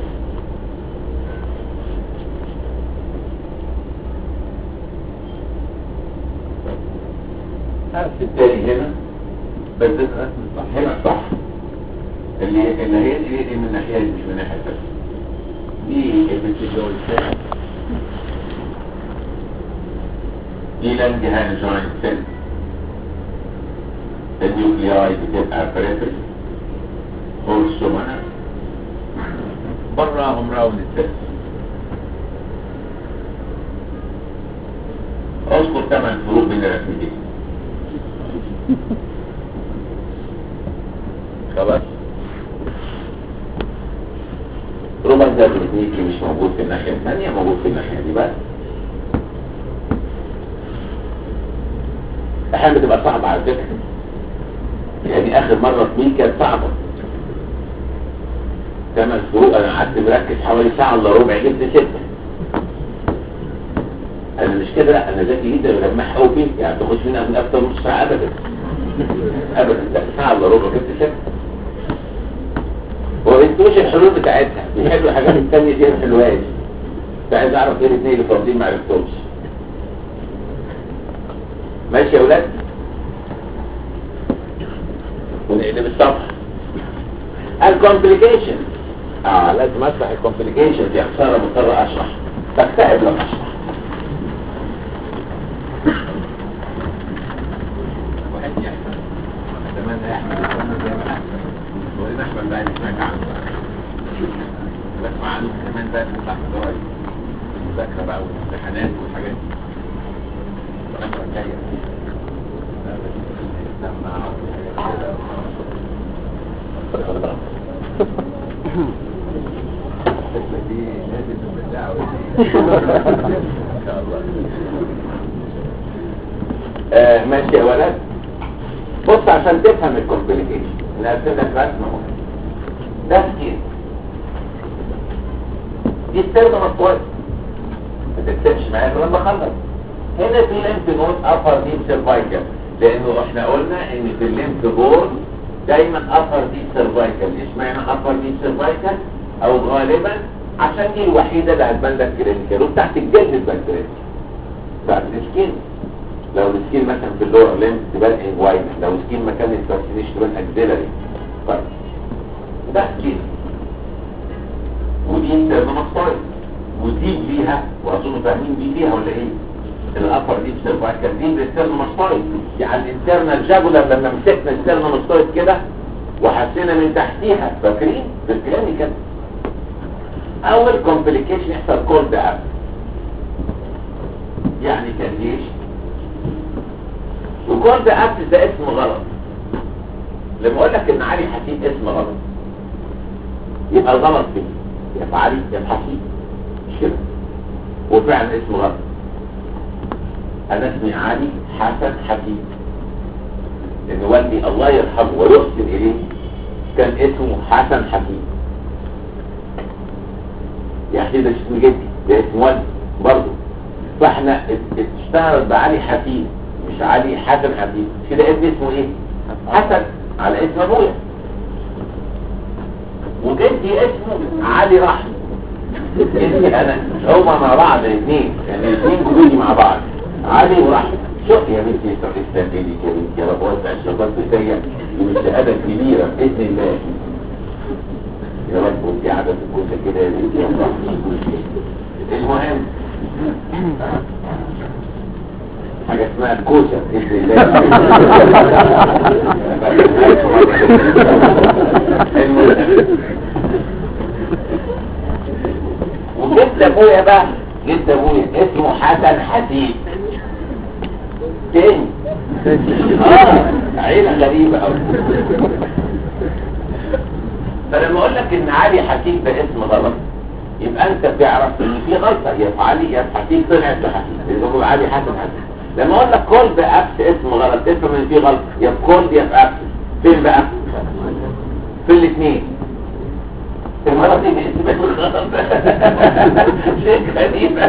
نفس التاني هنا بس ده الرسم صح هنا صح اللي اللي هي دي دي من الناحيه دي مش من الناحيه الثانيه دي البتيجول سيل دي لانجهان جوينت سيل النيوكلياي بتبقى بريفري هورسومانا براهم راوند السيل اذكر ثمان فروق بين الرسمتين خلاص رومان ده تكنيكي مش موجود في الناحية الثانية موجود في الناحية دي بس احيانا بتبقى صعبة على فكرة يعني اخر مرة في مين كانت صعبة ثمان فروق انا قعدت مركز حوالي ساعة الا ربع جبت ستة انا مش كده لا انا ذكي جدا ولمح قوي فيه يعني تاخدش منها من اكتر نص ساعة ابدا ابدا لا ساعة الا ربع جبت ستة هو انتوش الحلول بتاعتها بيحلوا الحاجات التانية دي ما حلوهاش فعايز اعرف ايه الاثنين اللي فاضيين ما عرفتهمش ماشي يا ولاد ونقلب الصفحة الكومبليكيشن اه لازم اشرح الكومبليكيشن دي خسارة مضطر اشرح بكتئب لما اشرح واحد يحمد اتمنى يحمد يكون زي ما احمد ولين احمد بقى نسمعك عنه بسمع عنه كمان بقى نطلع في الجرايد المذاكرة بقى والامتحانات والحاجات دي الفترة الجاية نسمع وحاجات كده الفكرة دي لازم نبدأها ان شاء الله آه ماشي يا ولد بص عشان تفهم الكومبليكيشن نقسم لك رسمه مهمه ده سكين دي استخدم الكويس ما تكتبش معايا غير لما اخلص هنا في لينف نود ابر ديب سيرفايكال لانه احنا قلنا ان في اللينف بورد دايما ابر ديب سيرفايكال اشمعنى ابر ديب سيرفايكال او غالبا عشان دي الوحيده اللي هتبان لك كلينيكال وبتاعت الجلد البكتيريا بتاعت السكين لو السكين مثلا في اللور لينف تبان انجواينا لو السكين مكان الفاسينيش تبان اكزيلري طيب ده سكين ودي انترنوستايل ودي ليها واظن فاهمين دي ليها ولا ايه الابر دي سيرفايكال دي بالانترنوستايل يعني الانترنال جاجولار لما مسكنا الانترنوستايل كده وحسينا من تحتيها فاكرين في الكلينيكال اول كومبليكيشن يحصل كولد اب يعني كالجيش وكولد اب ده اسم غلط لما اقول لك ان علي حسين اسم غلط يبقى الغلط فيه يا في علي يا في حسين مش كده وفعلا اسم غلط انا اسمي علي حسن حكيم لان والدي الله يرحمه ويحسن اليه كان اسمه حسن حكيم يا اخي ده اسم جدي ده اسم والدي برضه فاحنا اشتهرت بعلي حكيم مش علي حسن حكيم كده ابني اسمه ايه حسن على اسم ابويا وجدي اسمه علي رحمه جدي انا هما مع بعض الاثنين يعني الاثنين جدودي مع بعض علي ورحمه شوف يا بنتي استغفر لي يا بنتي يا رب وسع الشباب بتاعي من الشهاده الكبيره باذن الله يا رب وانت قاعده في الكوسه كده يا بنتي يا رب المهم حاجه اسمها الكوسه باذن الله وجد ابويا بقى جد ابويا اسمه حسن حسين تاني اه عيلة غريبة قوي فلما اقول لك ان علي حكيم ده اسم غلط يبقى انت تعرف ان في غلطة يا في علي يا في حكيم طلعت بحكيم اذا هو علي حسن حسين لما اقول لك كل بأبس اسم غلط تفهم ان في غلطة يا في كل يا في أبس فين بقى في الاثنين المرة دي باسم الغلط شيء غريب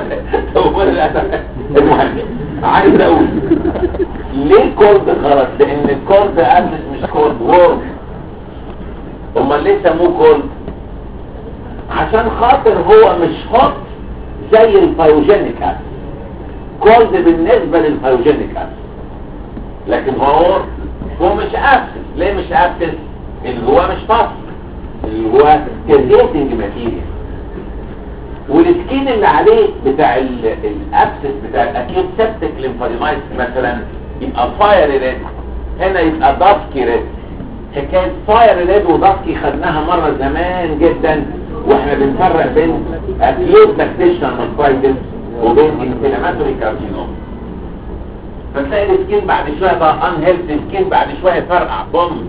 المهم عايز اقول ليه الكورد غلط لان الكورد ابلس مش كورد وورد امال ليه سموه كورد عشان خاطر هو مش هوت زي الفيوجينيك اسيد كورد بالنسبة للفيوجينيك اسيد لكن هو هو مش ابسس ليه مش ابسس اللي هو مش فاصل اللي هو كريتنج ماتيريال والسكين اللي عليه بتاع الابسس بتاع الاكيوت سيبتك ليمفاديمايتس مثلا يبقى فاير ريد هنا يبقى داسكي ريد حكايه فاير ريد وداسكي خدناها مره زمان جدا واحنا بنفرق بين اكيوت لاكتيشن ماستايتس وبين انفلاماتوري كارسينوم فتلاقي السكين بعد شويه بقى ان هيلثي سكين بعد شويه فرقع بوم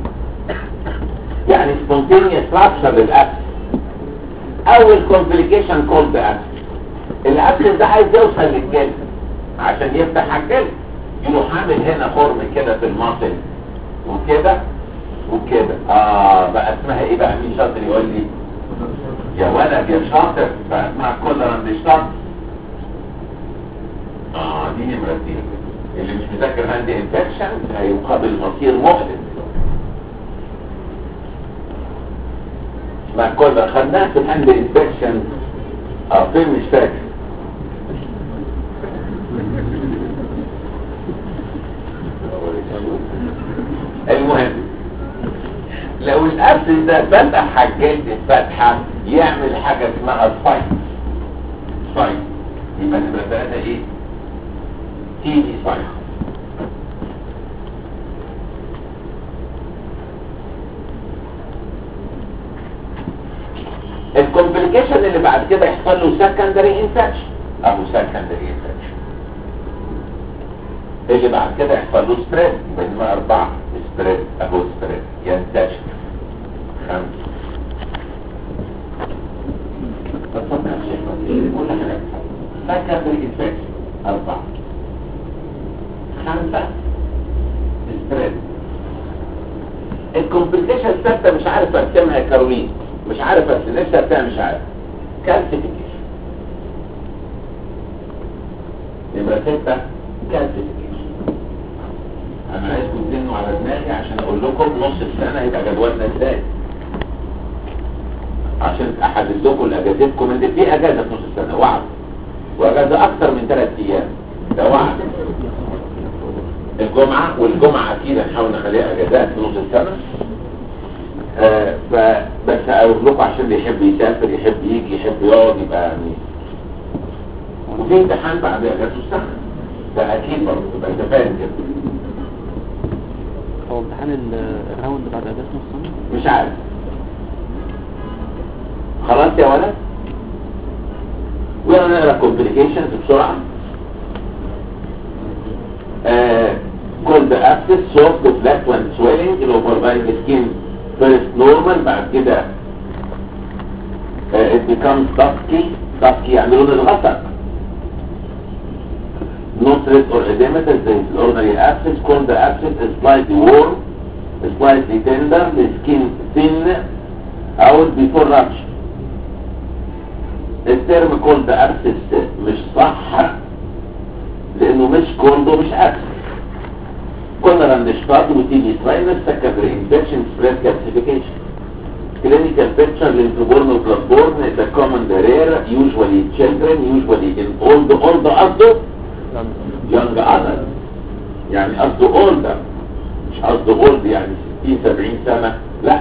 يعني سبونتينيوس رابشر للابسس اول كومبليكيشن كولد ابسس الابسس ده عايز يوصل للجلد عشان يفتح على الجلد يروح عامل هنا خرم كده في المصل وكده وكده اه بقى اسمها ايه بقى مين شاطر يقول لي يا ولد يا شاطر بقى اسمها كولران شاطر اه دي نمرة اتنين اللي مش مذاكر عندي انفكشن هيقابل مصير مؤلم ما كنا خدناها في الهاند انفكشن اه فين مش فاكر المهم لو الابسس ده فتح الجلد الفتحة يعمل حاجة اسمها سبايك سبايك يبقى نبقى ثلاثة ايه تي دي سبايك الكومبليكيشن اللي بعد كده يحصل له سكندري انفكشن او سكندري انفكشن اللي بعد كده يحصل له سبريد بينما اربعة سبريد اهو سبريد ينتشر خمسة تصدق يا شيخ كل حاجة سكندري انفكشن اربعة خمسة سبريد الكومبليكيشن الثابته مش عارف ارسمها يا كارولين مش عارف ارسم نفسي بتاع مش عارف كالسيفيكيشن يبقى ستة كالسيفيكيشن انا عايزكم تزنوا على دماغي عشان اقول لكم نص السنه هيبقى جدولنا ازاي عشان احدد لكم الاجازتكم ان في اجازه في نص السنه وعد واجازه اكتر من ثلاث ايام ده وعد الجمعه والجمعه اكيد هنحاول نخليها اجازات في نص السنه آه فبس اقول لكم عشان اللي يحب يسافر يحب يجي يحب يقعد يبقى يعني وفي امتحان بعد اجازه السنه ده اكيد برضه تبقى انت فاهم كده هو امتحان ال- الراوند بعد اجازة نص سنة مش عارف خلاص يا ولد ويلا نقرا كومبليكيشنز بسرعه كولد ابسس سوفت فلات وان سويلنج الاوفرلاين سكين فيرست نورمال بعد كده ات بيكامز داسكي داسكي يعني لون الغسق نوتريت اور اديمتس زي الاوردنري ابسس كولد ابسس سلايتلي وورم slightly tender the skin thin out before rupture الترم كولد ابسس مش صح لانه مش كولد ومش ابسس كنا رندشتاد وتيجي سلاينس secondary infection spread calcification clinical picture lymphoborne bloodborne is a common rare usually children usually in old old قصده young adults يعني قصده older مش قصده اولد يعني 60 70 سنة لا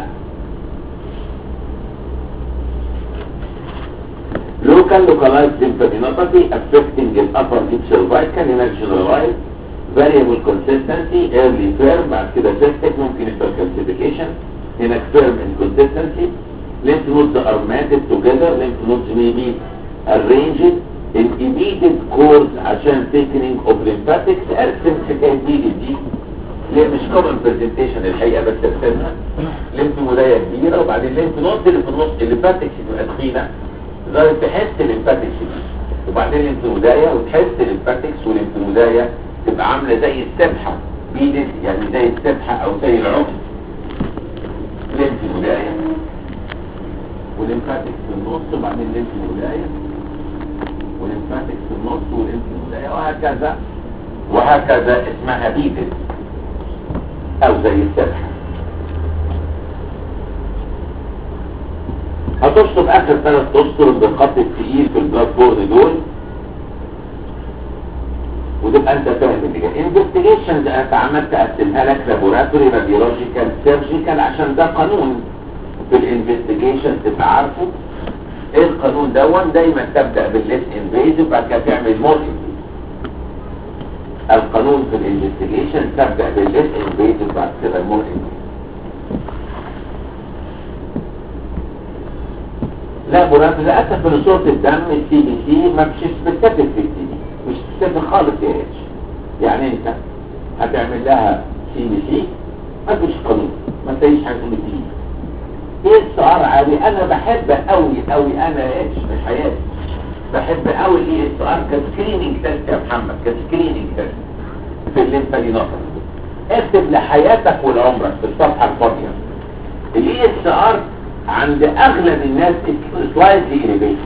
local localized lymphadenopathy affecting the upper lip cervical هنا generalized variable consistency early firm بعد كده cystic ممكن يحصل calcification هنا firm inconsistency lymph nodes are matted together lymph nodes may be arranged in immediate course عشان thickening of lymphatics ارسم حكاية دي دي ليه مش كومن برزنتيشن الحقيقه بس ارسمها ليمف مرايه كبيره وبعدين الليمف نود اللي في النص الليمفاتكس تبقى تخينه لغايه تحس الليمفاتكس دي وبعدين ليمف مرايه وتحس الليمفاتكس والليمف مرايه تبقى عامله زي السبحه بيدت يعني زي السبحه او زي العقد ليمف مرايه والليمفاتكس في النص وبعدين ليمف مرايه والليمفاتكس في النص والليمف مرايه وهكذا وهكذا اسمها بيدت او زي السبحة هتشطب اخر ثلاث اسطر بالخط الثقيل في البلاد بورد دول وتبقى انت فاهم اللي جاي انفستيجيشنز انا عملت اقسمها لك لابوراتوري راديولوجيكال سيرجيكال عشان ده قانون في الانفستيجيشن تبقى عارفه ايه القانون دون دايما تبدا بالليس انفيزيف بعد كده تعمل مور القانون في الانفستيجيشن تبدأ بالليس انفيتد بعد كده المور لا براد للأسف من صورة الدم السي بي سي ما مش سبيسيفيك في السي بي مش سبيسيفيك خالص يا اتش يعني انت هتعمل لها سي بي سي ما فيش قانون ما تلاقيش حاجة تقول لي ايه السؤال عالي انا بحب قوي قوي انا يا اتش في حياتي بحب قوي الاي اس ار كسكريننج تيست يا محمد كسكريننج تيست في الليمفادينوباثي اكتب لحياتك ولعمرك في الصفحه الفاضيه الاي اس ار عند اغلب الناس سلايدلي اليفيتد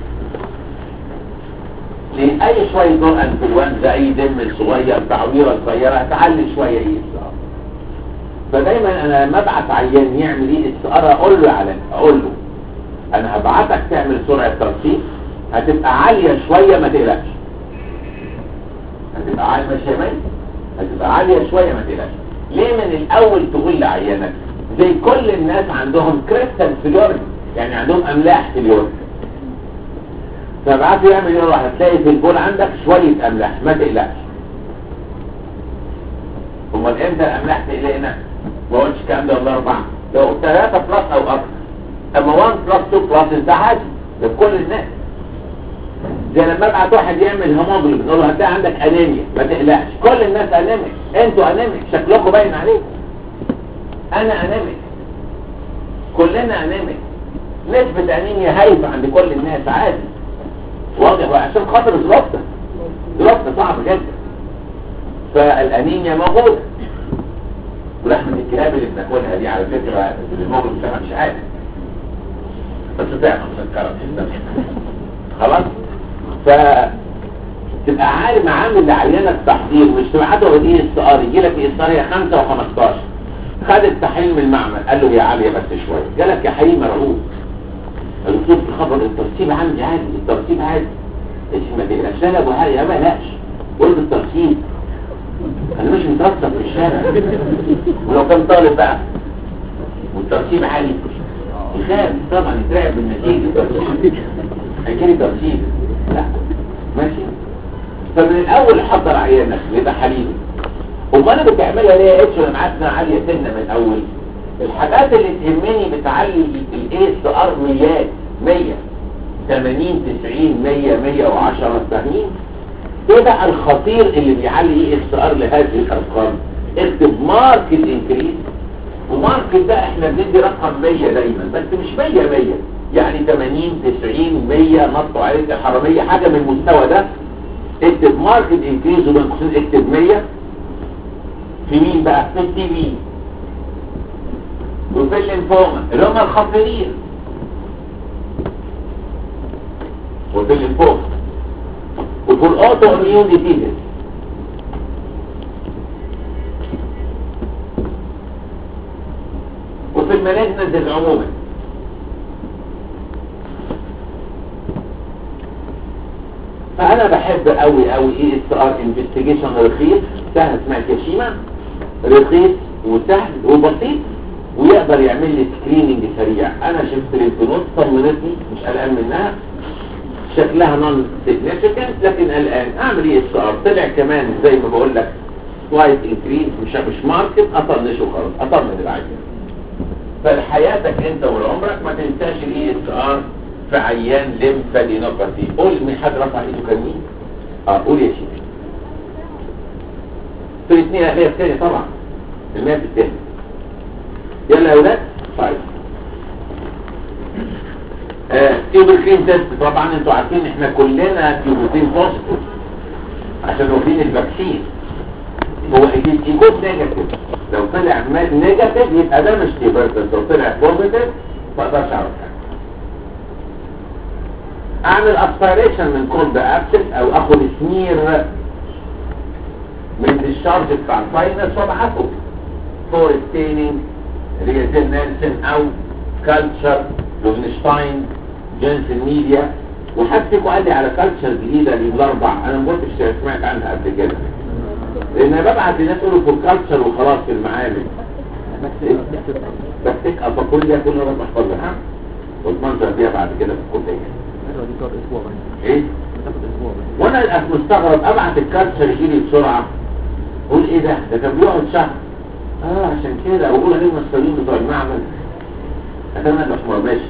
ليه اي شويه دور انفلونزا اي دم صغير تعويره صغيره هتعلي شويه اي اس ار فدايما انا لما ابعت عيان يعمل اي اس ار اقول له على اقول له انا هبعتك تعمل سرعه ترصيف هتبقى عالية شوية ما تقلقش هتبقى عالية مش يا هتبقى عالية شوية ما تقلقش ليه من الاول تقول لعيانك زي كل الناس عندهم كريستال في اليورين يعني عندهم املاح في اليورين فبعته يعمل ايه هتلاقي في البول عندك شوية املاح ما تقلقش امال امتى الاملاح تقلقنا ما قلتش الكلام ده ولا اربعة لو 3 بلس او اكتر اما 1 بلس 2 بلس انت عادي ده كل الناس زي لما ابعت واحد يعمل هيموجلوبين نقول له هتلاقي عندك انيميا ما تقلقش كل الناس انيميك انتوا انيميك شكلكم باين عليكم انا انيميك كلنا انيميك نسبة انيميا هايفة عند كل الناس عادي واضح وعشان خاطر ظروفنا ظروفنا صعبة جدا فالانيميا موجودة ولحمة الكلاب اللي بناكلها دي على فكرة الهيموجلوبين بتاعها مش عالي بس تعمل مسكرة في الدم خلاص ف تبقى عالم عامل لعيانك تحضير مش تبعته بديه السؤال يجي لك السؤال هي 5 و15 خد التحليل من المعمل قال له هي عاليه بس شويه جالك يا حبيبي مرعوب الدكتور في خبر الترتيب عندي عادي الترتيب عادي ايش ما تقلقش لا لا ابو هاري ما قلقش قلت الترتيب انا مش مترتب في الشارع ولو كان طالب بقى والترتيب عالي يخاف طبعا يترعب بالنتيجه الترتيب هيجيلي ترتيب لا ماشي فمن الاول حضر عيانك لتحاليله امال انا بتعملها ليه يا اتش لما عدنا عاليه سنه من الاول الحاجات اللي تهمني بتعلي الاي اس ار ميات 100 80 90 100 110 فاهمين ايه بقى الخطير اللي بيعلي اي اس ار لهذه الارقام اكتب ماركت انكريز وماركت ده احنا بندي رقم 100 دايما بس مش 100 100 يعني 80 90 100 نطوا عليك الحراميه حاجه من المستوى ده اكتب ماركت انكريز وبين قوسين اكتب 100 في مين بقى في التي في وفي الليمفوما اللي هم الخطيرين وفي الليمفوما وفي الاوتو اميون ديزيز وفي المالجنز عموما فانا بحب قوي قوي اي اس ار انفستيجيشن رخيص سهل اسمها كاشيما رخيص وسهل وبسيط ويقدر يعمل لي سكريننج سريع انا شفت الانتنوت طمنتني مش قلقان منها شكلها نون سيجنيفيكانت لكن قلقان اعمل ايه اس ار طلع كمان زي ما بقول لك سلايت انكريز مش مش ماركت اطنشه خلاص اطمن العيان فلحياتك انت ولعمرك ما تنساش الاي اس ار في عيان ليمفادينوباثي قول من حد رفع ايده كان مين؟ اه قول يا شيخ في الاثنين اهلية الثاني طبعا المية في الثاني يلا يا ولاد طيب آه تيوبركلين تيست طبعا انتوا عارفين احنا كلنا تيوبركلين بوزيتيف عشان واخدين الفاكسين هو يكون نيجاتيف لو طلع نيجاتيف يبقى ده مش تيوبركلين لو طلع بوزيتيف ما اقدرش اعرف حاجه اعمل اسبيريشن من كولد ابسس او اخد سمير من الشارج بتاع الفاينس وابعته فور ستيننج ريزين نيلسون او كالتشر لوفنشتاين جينسن ميديا وحدك قال لي على كالتشر جديده دي الاربع انا ما كنتش سمعت عنها قبل كده لان أنا ببعت لناس يقولوا فور كالتشر وخلاص في المعامل بكتك افكر لي كل مره بحفظها واتمنظر بيها بعد كده في الكليه ايوه دي تقعد اسبوع بس ايه بتاخد اسبوع بس وانا الأخ مستغرب ابعت الكارت يجيلي بسرعه اقول ايه ده ده كان بيقعد شهر اه عشان كده واقول عليه المسؤولين بتوع المعمل اتمنى مش مرضاش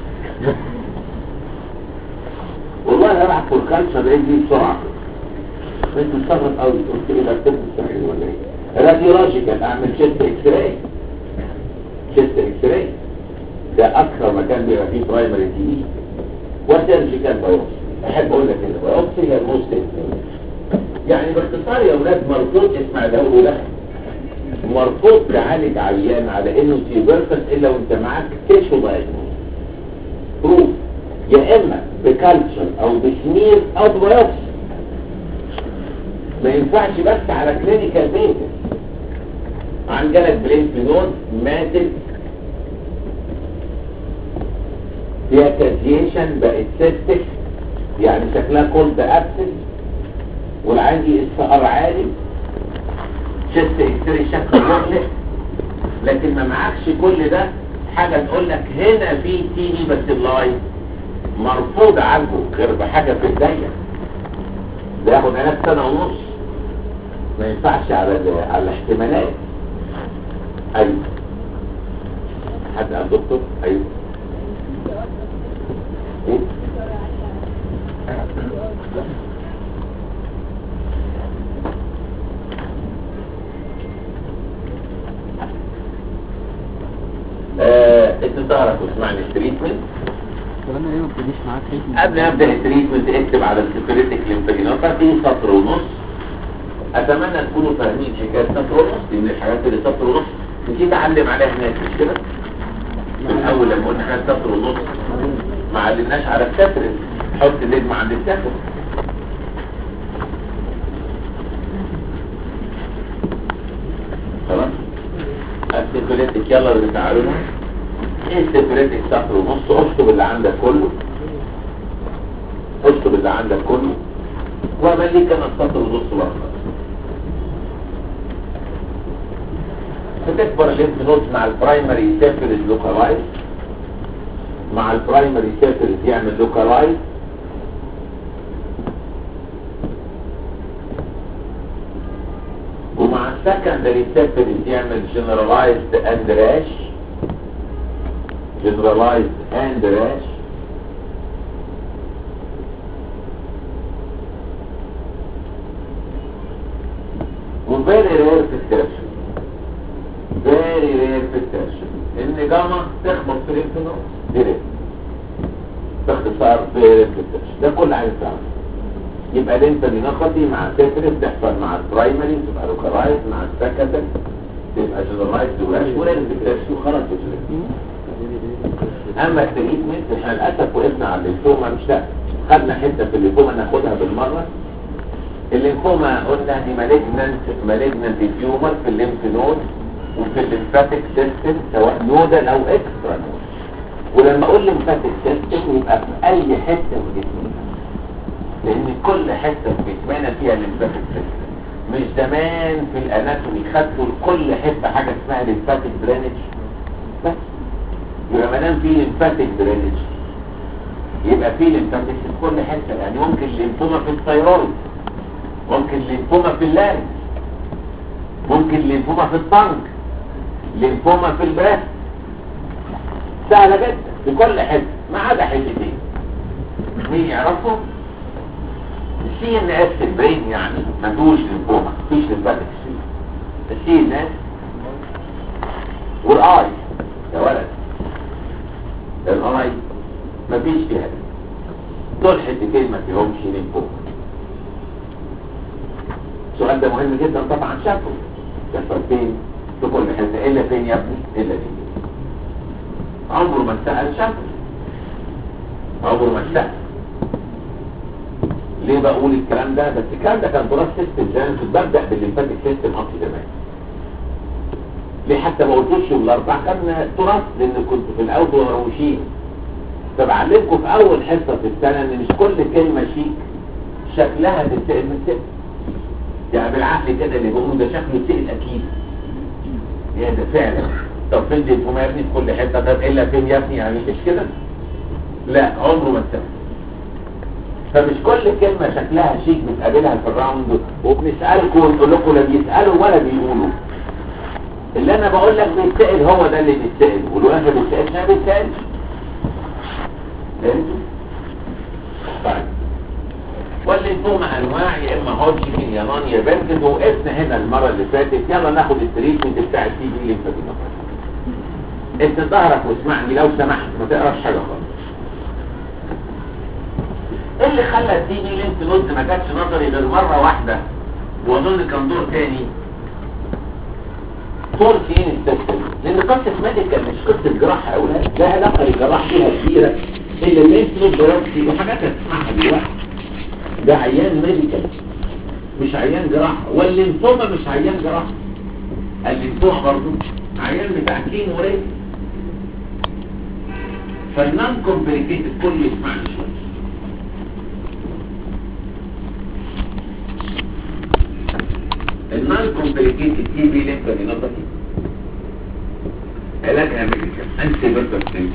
والله انا ابعت الكالتشر ده يجي بسرعه كنت مستغرب قوي قلت ايه ده الطب الصحي ولا ايه راديولوجيكال اعمل شيست اكس راي شيست اكس راي ده اكثر مكان بيبقى فيه برايمري تي اي وسيرجيكال بايوبسي احب اقول لك كده بايوبسي هي الموست يعني باختصار يا اولاد مرفوض اسمع ده وقول ده مرفوض تعالج عيان على انه تيبرفس الا وانت معاك تيشو دايجنوز بروف يا اما بكالتشر او بسمير او ببيوبسي ما ينفعش بس على كلينيكال بيزس عن جالك بلينفينود ماتت فيها كازيشن بقت سيستك يعني شكلها كولد ابسس والعين دي استقر عالي شست اكسري شكل مغلق لكن ما معكش كل ده حاجة تقول لك هنا في تي بي بس اللاي مرفوض عنه غير بحاجة في الضيق ده ياخد علاج سنة ونص ما ينفعش على ال- على الاحتمالات ايوه حد قال دكتور ايوه ايه آه، انت تعرف واسمعني التريتمنت طب انا ليه ما بتديش معاك تريتمنت قبل ما ابدا التريتمنت اكتب على السيكوريتك ليمفادينوباثي سطر ونص اتمنى تكونوا فاهمين حكايه سطر ونص دي من الحاجات اللي سطر ونص نسيت اعلم عليها هناك مش كده من الاول لما قلنا احنا سطر ونص ما علمناش على السطر حط النجم عند السطر خلاص السيكوليتك يلا اللي تعالوا ايه السيكوليتك سطر ونص اشطب اللي عندك كله اشطب اللي عندك كله واعمل لي كمان سطر ونص برضه بتكبر الليمف نود مع البرايمري سيفرز لوكالايز مع البرايمري سيفرز يعمل لوكالايز ومع السكندري سيفرز يعمل جنرالايزد اند راش جنرالايزد اند راش وفيري رير في الترشن فيري رير في الترشن ان جاما تخبط في الانفنوس دي رير باختصار فيري رير في الترشن ده كل عايز تعرفه يبقى الانفلينوباثي مع سيفرس تحصل مع البرايمري تبقى لوكالايز مع السكندري تبقى جنرالايز وراش ورير في الترشن وخلاص بتشرب اما التريتمنت احنا للاسف وقفنا على الليمفوما مش لا خدنا حته في الليمفوما ناخدها بالمره الليمفوما قلنا دي مالجنانت مالجنانت تيومر في الليمف نود وفي الليمفاتيك سيستم سواء نودال او اكسترا نود ولما اقول ليمفاتيك سيستم يبقى في اي حته في جسمنا لان كل حته في جسمنا فيها ليمفاتيك سيستم مش زمان في الاناتومي خدتوا لكل حته حاجه اسمها ليمفاتيك درينج بس يبقى ما دام في ليمفاتيك درينج يبقى في ليمفاتيك في كل حته يعني ممكن ليمفوما في الثيرويد ممكن ليمفوما في اللارنج ممكن ليمفوما في الطنج ليمفوما في البريست سهله جدا في كل حته ما عدا حتتين مين يعرفهم السي ان اس البرين يعني ما فيهوش ليمفوما مفيش ليمفاتيك السي ان اس والاي يا ولد الاي مفيش فيها دول حتتين ما فيهمش ليمفوما السؤال ده مهم جدا طبعا شافه يحصل فين في كل حته الا فين يا ابني الا فين عمره ما سأل شافه عمره ما سأل ليه بقول الكلام ده بس الكلام ده كان تراث سيستم زمان كنت ببدا بالليمفاتيك سيستم اصلي زمان ليه حتى ما قلتوش الاربع كان تراث لان كنت في الاول مروشين فبعلمكم في اول حصه في السنه ان مش كل كلمه شيك شكلها تتسال من ست يعني بالعقل كده اللي بيقولوا ده شكله سئل اكيد يا ده فعلا طب فين دي يا ابني في كل حته طب الا فين يا ابني يعني مش كده لا عمره ما اتسال فمش كل كلمه شكلها شيك بتقابلها في الراوند وبنسالكم ونقول لكم لا بيسالوا ولا بيقولوا اللي انا بقول لك بيتسال هو ده اللي بيتسال ولو انا ما بيتسالش ما بيتسالش فهمتوا؟ طيب والليمفوما انواع يا اما هودجكن يا نون يا بنكد وقفنا هنا المره اللي فاتت يلا ناخد التريتمنت بتاع التي بي ليمفادينوباثي انت ظهرك واسمعني لو سمحت ما تقراش حاجه خالص ايه اللي خلى التي بي ليمف نود ما جاتش نظري غير مره واحده واظن كان دور تاني طول فين السيستم لان قصه ميديكال مش قصه جراحه اولاد لا علاقه للجراحه فيها كبيره الا الليمف نود دراستي وحاجات هتسمعها دلوقتي ده عيان ميديكال مش عيان جراحة والليمفوما مش عيان جراحة الليمفوما برضو عيان بتاع كيمو وريد فالنان كومبليكيتد كله يسمعني شوية النان كومبليكيتد تي بي ليمفادينوباثي علاجها ميديكال انتي بيرتوكسين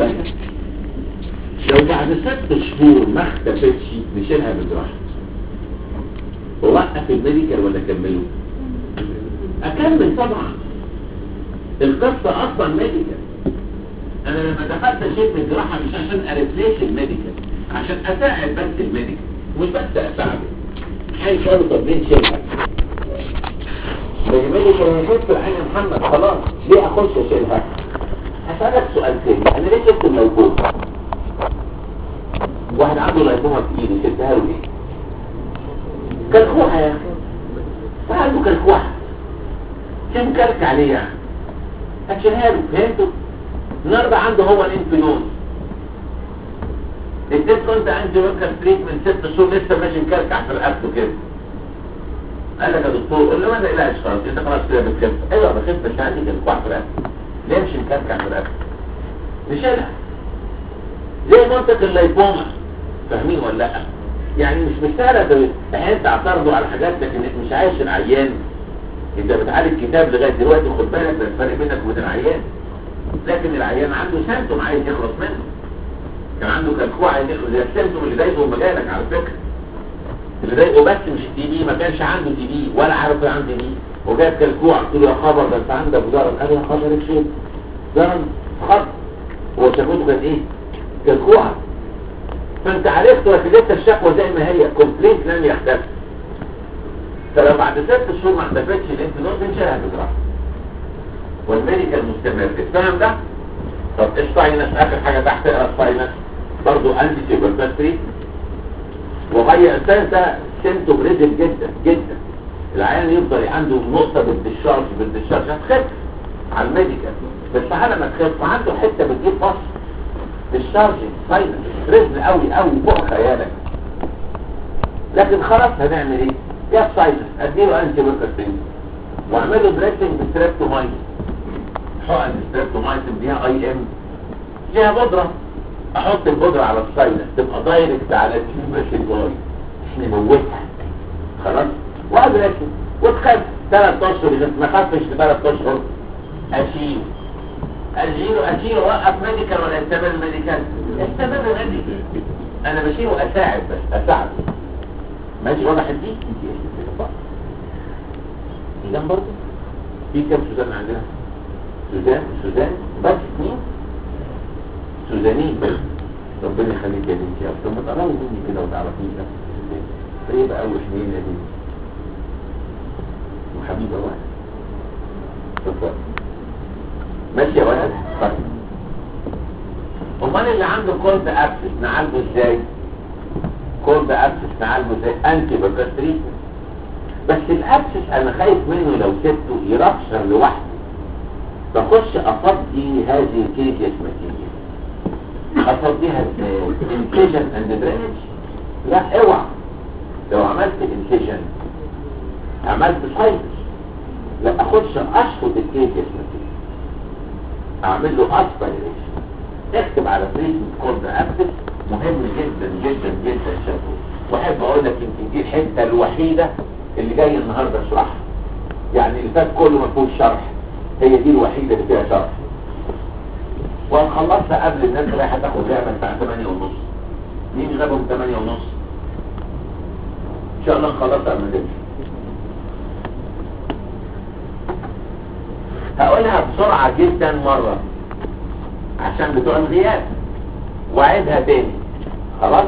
لو بعد ست شهور ما اختفتش نشيلها بالجراحة ووقف الميديكال ولا اكمله اكمل طبعا القصة اصلا ميديكال انا لما دخلت اشيل من الجراحة مش عشان اريبليس الميديكال عشان اساعد بس الميديكال مش بس اساعده حي قالوا طب ليه نشيلها زي ميديكال انا شفت العين محمد خلاص ليه اخش اشيلها هسألك سؤال تاني انا ليه شفت الموجود واحد عنده لايبوما في ايده شدها له ايه كلكوحة يا اخي فعنده كلكوحة كم كلك عليه يعني هتشيلها له فهمتوا النهارده عنده هو الانفلونز اديت كنت انتي وركر تريتمنت ست شهور لسه ماشي مكركع في رقبته كده قال لك يا دكتور قول له ما تقلقش خلاص انت خلاص كده بتخف ايوه بخف بس عندي كركوع في رقبتي ليه مش مكركع في رقبتي نشيلها زي منطق اللايبوما فاهمين ولا لا يعني مش مستاهله احيانا تعترضوا على حاجات لكن مش عايش العيان انت بتعالج كتاب لغايه دلوقتي خد بالك ده الفرق بينك وبين العيان لكن العيان عنده سيمتوم عايز يخلص منه كان عنده كلكوع عايز يخلص زي السيمتوم اللي ضايقه مجالك على فكره اللي ضايقه بس مش التي بي ما كانش عنده تي بي ولا عارف ايه عنده تي بي وجاب كلكوع قلت له يا خبر ده انت عندك ضرر قال لي يا خبر ايه شيء ضرر خط هو شكوته كانت ايه كلكوعه فانت عرفت لكن لسه الشكوى زي ما هي كومبليت لم يختفي فلو بعد ست شهور ما اختفتش الانفلونز انشالها بجراحه والميديكال مستمر الفهم ده طب الساينس اخر حاجه تحت اقرا الساينس برضه انتي تيوبركلوز وغير الساينس ده سيمتوم ريزل جدا جدا العيان يفضل عنده نقطه بالدشارج بالدشارج هتخف على الميديكال بس على ما تخف عنده حته بتجيب فصل بالشارج ساينس رزق قوي قوي فوق خيالك لكن خلاص هنعمل ايه جاب ساينس اديله انتي بيركستين واعمل له دريسنج بستريبتومايسين حقن ستريبتومايسين فيها اي ام فيها بودره احط البودره على الساينس تبقى دايركت على التيوبر الجاي نموتها خلاص وادرسه وتخف ثلاث اشهر اذا ما خفش في ثلاث اشهر اشيله اشيله اشيله وقف ميديكال ولا استمر ميديكال استمر ميديكال انا بشيله اساعد بس اساعد ماشي وضحت دي سوزان برضه في كام سوزان عندنا سوزان سوزان بس مين سوزانين بس ربنا يخليك يا بنتي اصل ما تقربي مني كده وتعرفيني نفسك طيبة قوي حنين يا بنتي وحبيبة واحد اتفضل ماشي يا ولد طيب امال اللي عنده كولد ابسس نعالجه ازاي كولد ابسس نعالجه ازاي انتي بكاستريت بس الابسس انا خايف منه لو سبته يرفشر لوحده بخش افضي هذه الكيكيس ماتيريال افضيها ازاي انتيجن اند درينج لا اوعى لو عملت انتيجن عملت سايتس لا اخش اشفط الكيكيس ماتيريال اعمل له اسبيريشن اكتب على تريتمنت كورد ابسس مهم جدا جدا جدا شافه واحب اقول لك يمكن دي الحته الوحيده اللي جاي النهارده اشرحها يعني اللي فات كله ما فيهوش شرح هي دي الوحيده اللي فيها شرح وهنخلصها قبل الناس رايحه تاخد لعبه الساعه 8 ونص مين غابهم 8 ونص ان شاء الله نخلصها قبل ما تمشي هقولها بسرعه جدا مره عشان بتوع الغياب واعيدها تاني خلاص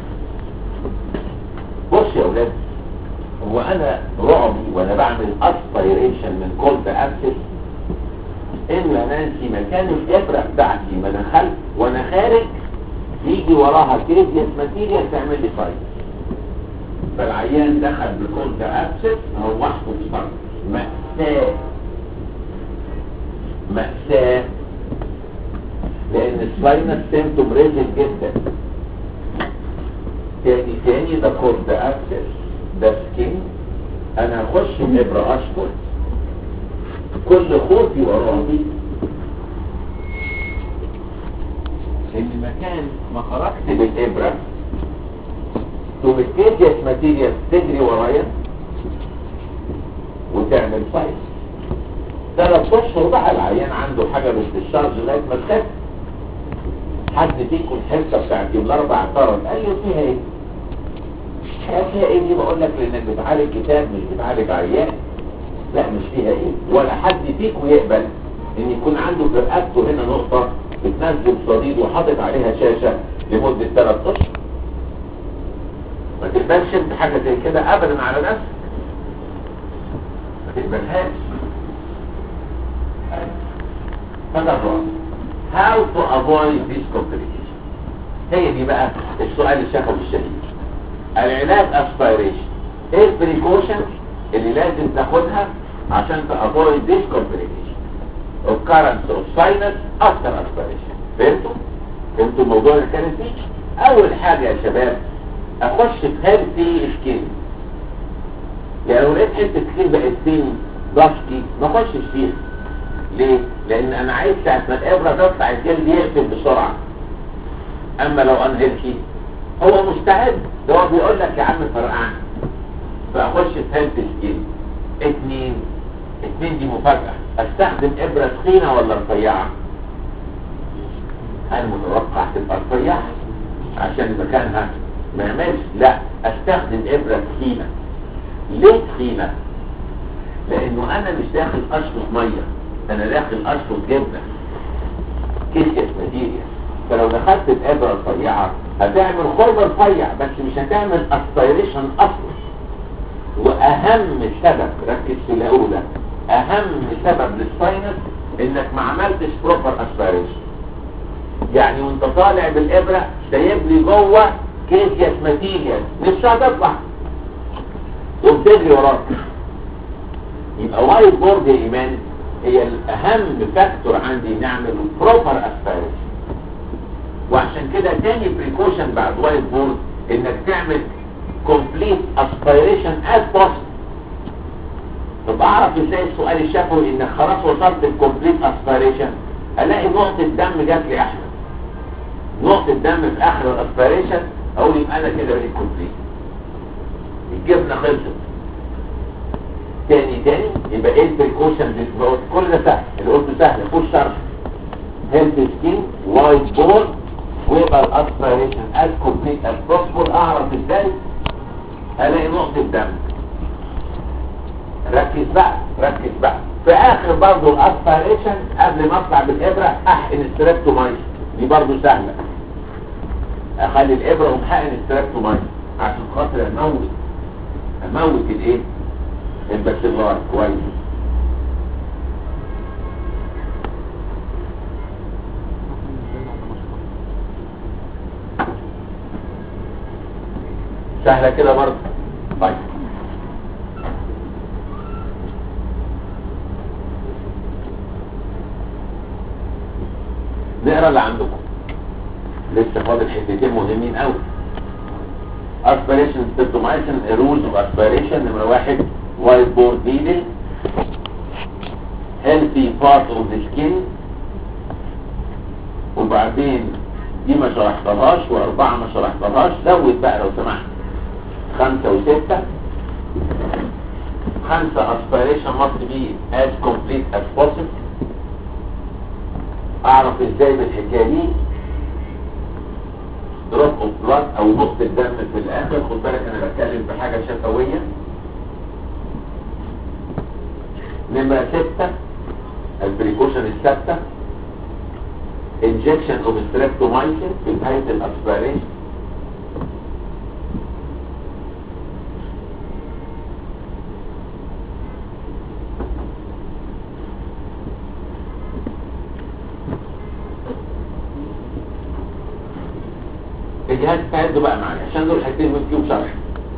بص يا اولاد هو انا رعبي وانا بعمل اسبيريشن من كولد ابسس ان يا نانسي مكان الابره بتاعتي ما دخلت وانا خارج يجي وراها كريديس ماتيريال تعمل لي سايت فالعيان دخل بكولد ابسس روحته بصرف مأساة مأساة لان السلاينس سيمتوم ريزل جدا تاني تاني ده كورد ابسس ده سكين انا هخش الابره اشفط كل خوفي ورعبي ان مكان ما خرجت بالابره تقوم الكيديس ماتيريال تجري ورايا وتعمل فايت ثلاث اشهر بقى العيان عنده حاجه باستشارج لغايه ما تخف حد فيكم الحصه بتاعت يوم الاربع اعترض قال لي فيها ايه؟ قال فيها ايه دي بقول لك لانك بتعالج كتاب مش بتعالج عيان لا مش فيها ايه ولا حد فيكم يقبل ان يكون عنده في رقبته هنا نقطه بتنزل صديد وحاطط عليها شاشه لمده ثلاث اشهر ما تقبلش انت حاجه زي كده ابدا على نفسك ما تقبلهاش هذا الرابع how to avoid this complication هي دي بقى السؤال الشفوي الشهير العلاج aspiration ايه البريكوشن اللي لازم تاخدها عشان تافويد this complication occurrence of sinus after aspiration فهمتوا؟ فهمتوا الموضوع اللي كانت فيه؟ أول حاجة يا شباب أخش في هيلثي سكين يعني لو لقيت حتة سكين بقت سين ضغطي ما اخشش فيها ليه؟ لأن أنا عايز ساعة ما الإبرة تطلع الجلد يقفل بسرعة أما لو أنا هيلثي هو مستعد ده هو بيقول لك يا عم فرقعان فأخش في هيلثي سكين اتنين اتنين دي مفاجأة استخدم ابرة تخينة ولا رفيعة هل متوقع تبقى رفيعة عشان مكانها ما يعملش لا استخدم ابرة تخينة ليه تخينة لانه انا مش داخل اشفط مية انا داخل اشفط جبنة كيسيس ماتيريال فلو دخلت بابرة رفيعة هتعمل خرم رفيع بس مش هتعمل اسبيريشن اصلا واهم سبب ركز في الاولى اهم سبب للساينس انك ما عملتش بروبر اسبيريشن يعني وانت طالع بالابره سايب لي جوه كيسيس ماتيريال نفسها تطلع وبتجري وراك يبقى وايت بورد يا ايمان هي الاهم فاكتور عندي نعمل بروبر اسبيريشن وعشان كده تاني بريكوشن بعد وايت بورد انك تعمل complete aspiration as possible طب اعرف ازاي السؤال الشفوي انك خلاص وصلت الكومبليت اسبيريشن الاقي نقطة دم جات لي احمد نقطة دم في اخر الاسبيريشن اقول يبقى انا كده بقيت كومبليت الجبنة خلصت تاني تاني يبقى ايه البريكوشن كل ده سهل اللي قلته سهل مفيهوش شرح هيلث سكين وايت بورد ويبقى الاسبيريشن از كومبليت از بوسبل اعرف ازاي الاقي نقطة دم ركز بقى ركز بقى في اخر برضو الاسبيريشن قبل ما اطلع بالابرة احقن ستريبتومايس دي برضو سهلة اخلي الابرة ومحقن ستريبتومايس عشان خاطر اموت اموت الايه البكتيريا كويس سهلة كده برضه طيب نقرا اللي عندكم لسه فاضل حتتين مهمين قوي aspiration streptomycin rules of aspiration نمرة واحد white board needle healthy part of the skin وبعدين دي ما شرحتهاش واربعة ما شرحتهاش زود بقى لو سمحت خمسة وستة خمسة aspiration must be as complete as possible اعرف ازاي بالحكاية دي دروب اوف بلاد او نقطة دم في الاخر خد بالك انا بتكلم في حاجة شفوية نمرة ستة البريكوشن الثابتة injection of streptomycin في نهاية الاسبيريشن الجهاز استعدوا بقى معايا عشان دول حاجتين من فيهم شرح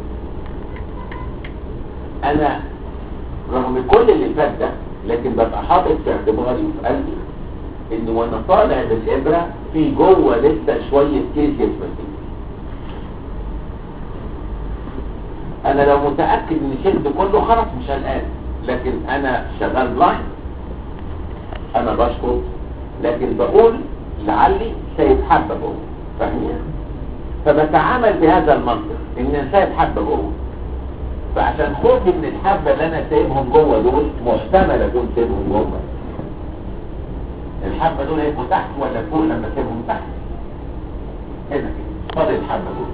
انا رغم كل اللي فات ده لكن ببقى حاطط في اعتباري وفي قلبي ان وانا طالع بالابره في جوه لسه شويه كيس يثبت انا لو متاكد ان شلت كله خلاص مش قلقان لكن انا شغال بلايند انا بشكر لكن بقول لعلي سايب حبه جوه فاهمين فبتعامل بهذا المنطق ان انا سايب حبه جوه فعشان خوفي من الحبه اللي انا سايبهم جوه دول محتمل اكون سايبهم جوه الحبه دول هيبقوا تحت ولا فوق لما اسيبهم تحت هنا كده فاضل الحبه دول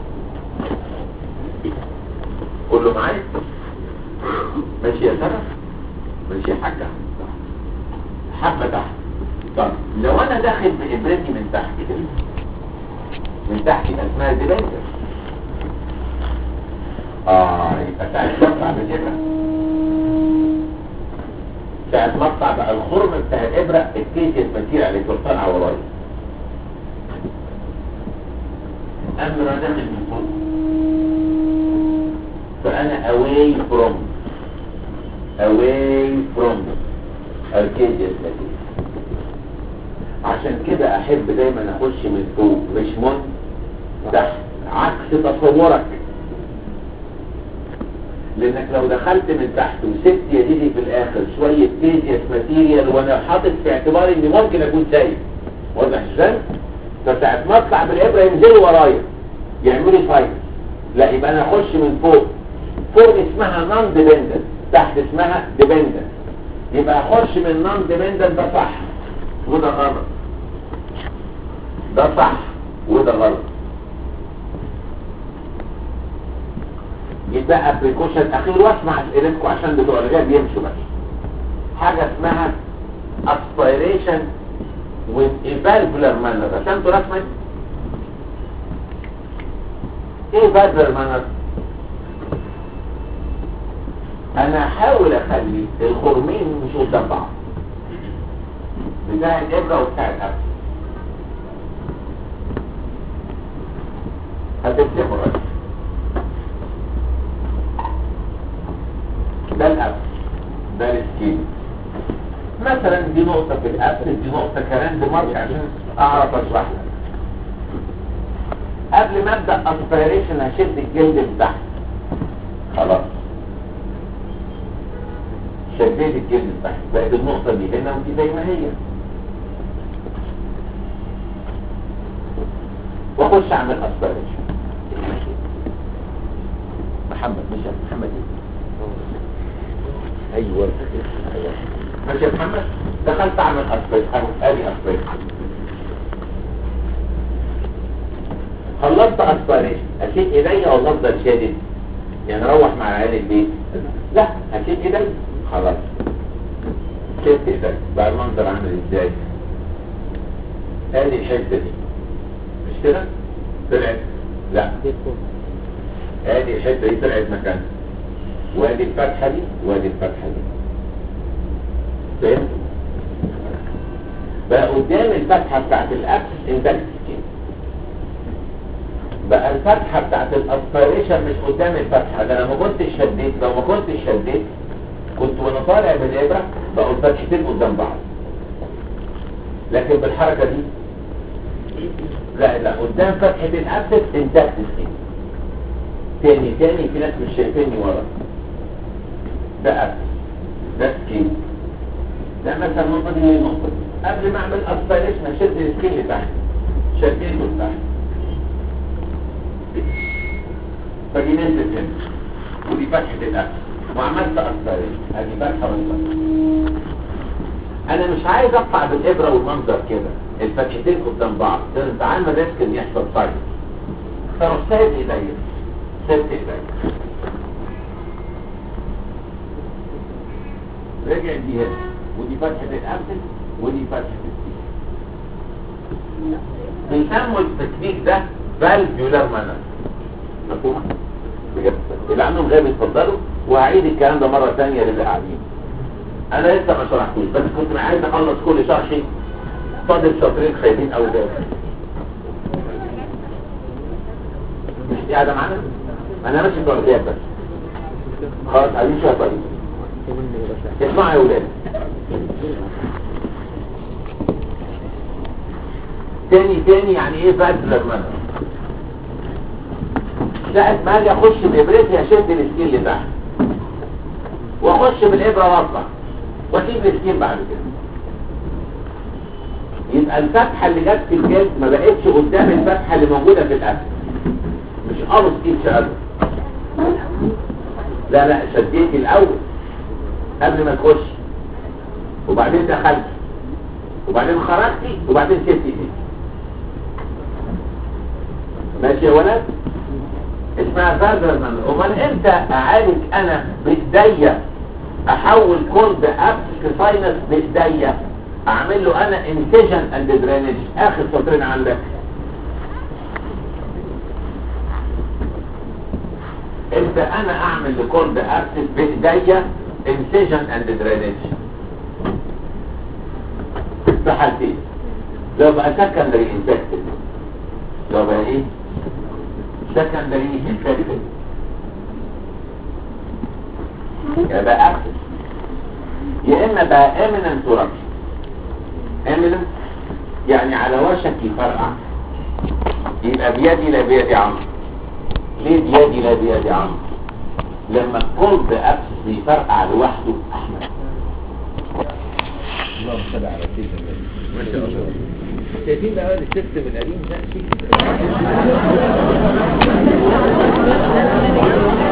قول له معايا ماشي يا سنة ماشي يا حاجة حبة تحت طب لو انا داخل بإبرتي من تحت كده من تحت يبقى اسمها ديبنجر اه يبقى ساعة مقطع بالإبرة ساعة مقطع بقى الخرم بتاع الإبرة الكيس المسير اللي طالعة ورايا أمر داخل من فوق فأنا away from away from Arcadius material عشان كده احب دايما اخش من فوق مش من تحت عكس تصورك لانك لو دخلت من تحت وسبت يدي في الاخر شوية فيزياس ماتيريال وانا حاطط في اعتباري اني ممكن اكون سايب واضح ازاي؟ فساعة ما اطلع بالابره ينزلوا ورايا يعملوا لي فايت لا يبقى انا اخش من فوق فوق اسمها نون ديبندنت تحت اسمها ديبندنت يبقى اخش من نون ديبندنت ده صح وده غلط ده صح وده غلط يبقى بريكوشن اخير واسمع اسئلتكم عشان بتوع الغاب يمشوا بس حاجه اسمها aspiration with a valvular manner رسمتوا رسمه ايه valvular manner انا احاول اخلي الخرمين مش قدام بعض بتاع الابره وبتاع القفل هتفتحوا رأسي ده القفل ده السكين مثلا دي نقطة في القفل دي نقطة كمان دمارك عشان اعرف اشرح لك قبل ما ابدا اسبيريشن هشد الجلد لتحت خلاص شديت الجلد لتحت بقت النقطة دي هنا ودي زي ما هي واخش اعمل اسبيريشن محمد مش محمد ايه ايوه ايوه ماشي يا محمد دخلت اعمل اسبيريشن ادي اسبيريشن خلصت اسبيريشن اشيل ايديا ولا افضل شادد يعني اروح مع عيال البيت لا اشيل ايديا خلاص شلت ايديا بقى المنظر عامل ازاي ادي الحته دي مش كده طلعت لا ادي الحته دي طلعت مكانها وادي الفتحه دي وادي الفتحه دي فهمت بقى قدام الفتحه بتاعت الاكس اندكس كده بقى الفتحه بتاعت الاسبيريشن مش قدام الفتحه ده انا ما كنتش شديت لو ما كنتش شديت كنت وانا طالع بالابره بقوا الفتحتين قدام بعض لكن بالحركه دي لا لا قدام فتحه الاكس اندكس كده تاني تاني في ناس مش شايفيني ورا ده أكس ده سكين ده مثلا النقطة دي النقطة دي قبل ما اعمل اسبيريشن اشد السكين لتحت شديته لتحت فدي نزلت هنا ودي فتحة الاكس وعملت اسبيريشن ادي فتحة وفتحة انا مش عايز اقطع بالابرة والمنظر كده الفتحتين قدام بعض ده انت عامل ريسك ان يحصل سايد فروح سايب ايديا سبت ايديا رجع دي هنا ودي فتحة الأمثل ودي فتحة السين بيسموا التكنيك ده فالفيولار مانر مفهوم؟ بجد اللي عندهم غير يتفضلوا وهعيد الكلام ده مرة تانية للي قاعدين انا لسه ما شرحتوش بس كنت عايز اخلص كل شرحي فاضل شاطرين خايفين او ده مش دي قاعدة معانا؟ انا ماشي بتوع الغياب بس خلاص عايزين شوية طريق اسمعوا يا ولاد تاني تاني يعني ايه فاتلر مانر ساعة ما اجي اخش بابرتي اشد السكين لتحت واخش بالابره واطلع واسيب السكين بعد كده يبقى الفتحه اللي جت في الجلد ما بقتش قدام الفتحه اللي موجوده في الاكل مش قرص ايد شهاده لا لا شديت الاول قبل ما تخش وبعدين دخلت وبعدين خرجتي وبعدين سبتي ايدي ماشي يا ولد اسمها فازرمان امال امتى اعالج انا بايديا احول كولد ابس ساينس بايديا اعمل له انا انتجن اند درينج اخر سطرين عندك امتى انا اعمل لكولد ابس بايديا incision and drainage في حالتين لو بقى secondary infected لو بقى ايه secondary infected يبقى بقى abscess يا اما بقى eminent eruption eminent يعني على وشك يفرقع يبقى بيدي لا بيد عمرو ليه بيدي لا بيد عمرو لما الكولد ابسس يفرقع لوحده احمد اللهم صل على سيدنا النبي ما شاء الله شايفين بقى السيستم القديم ده شيء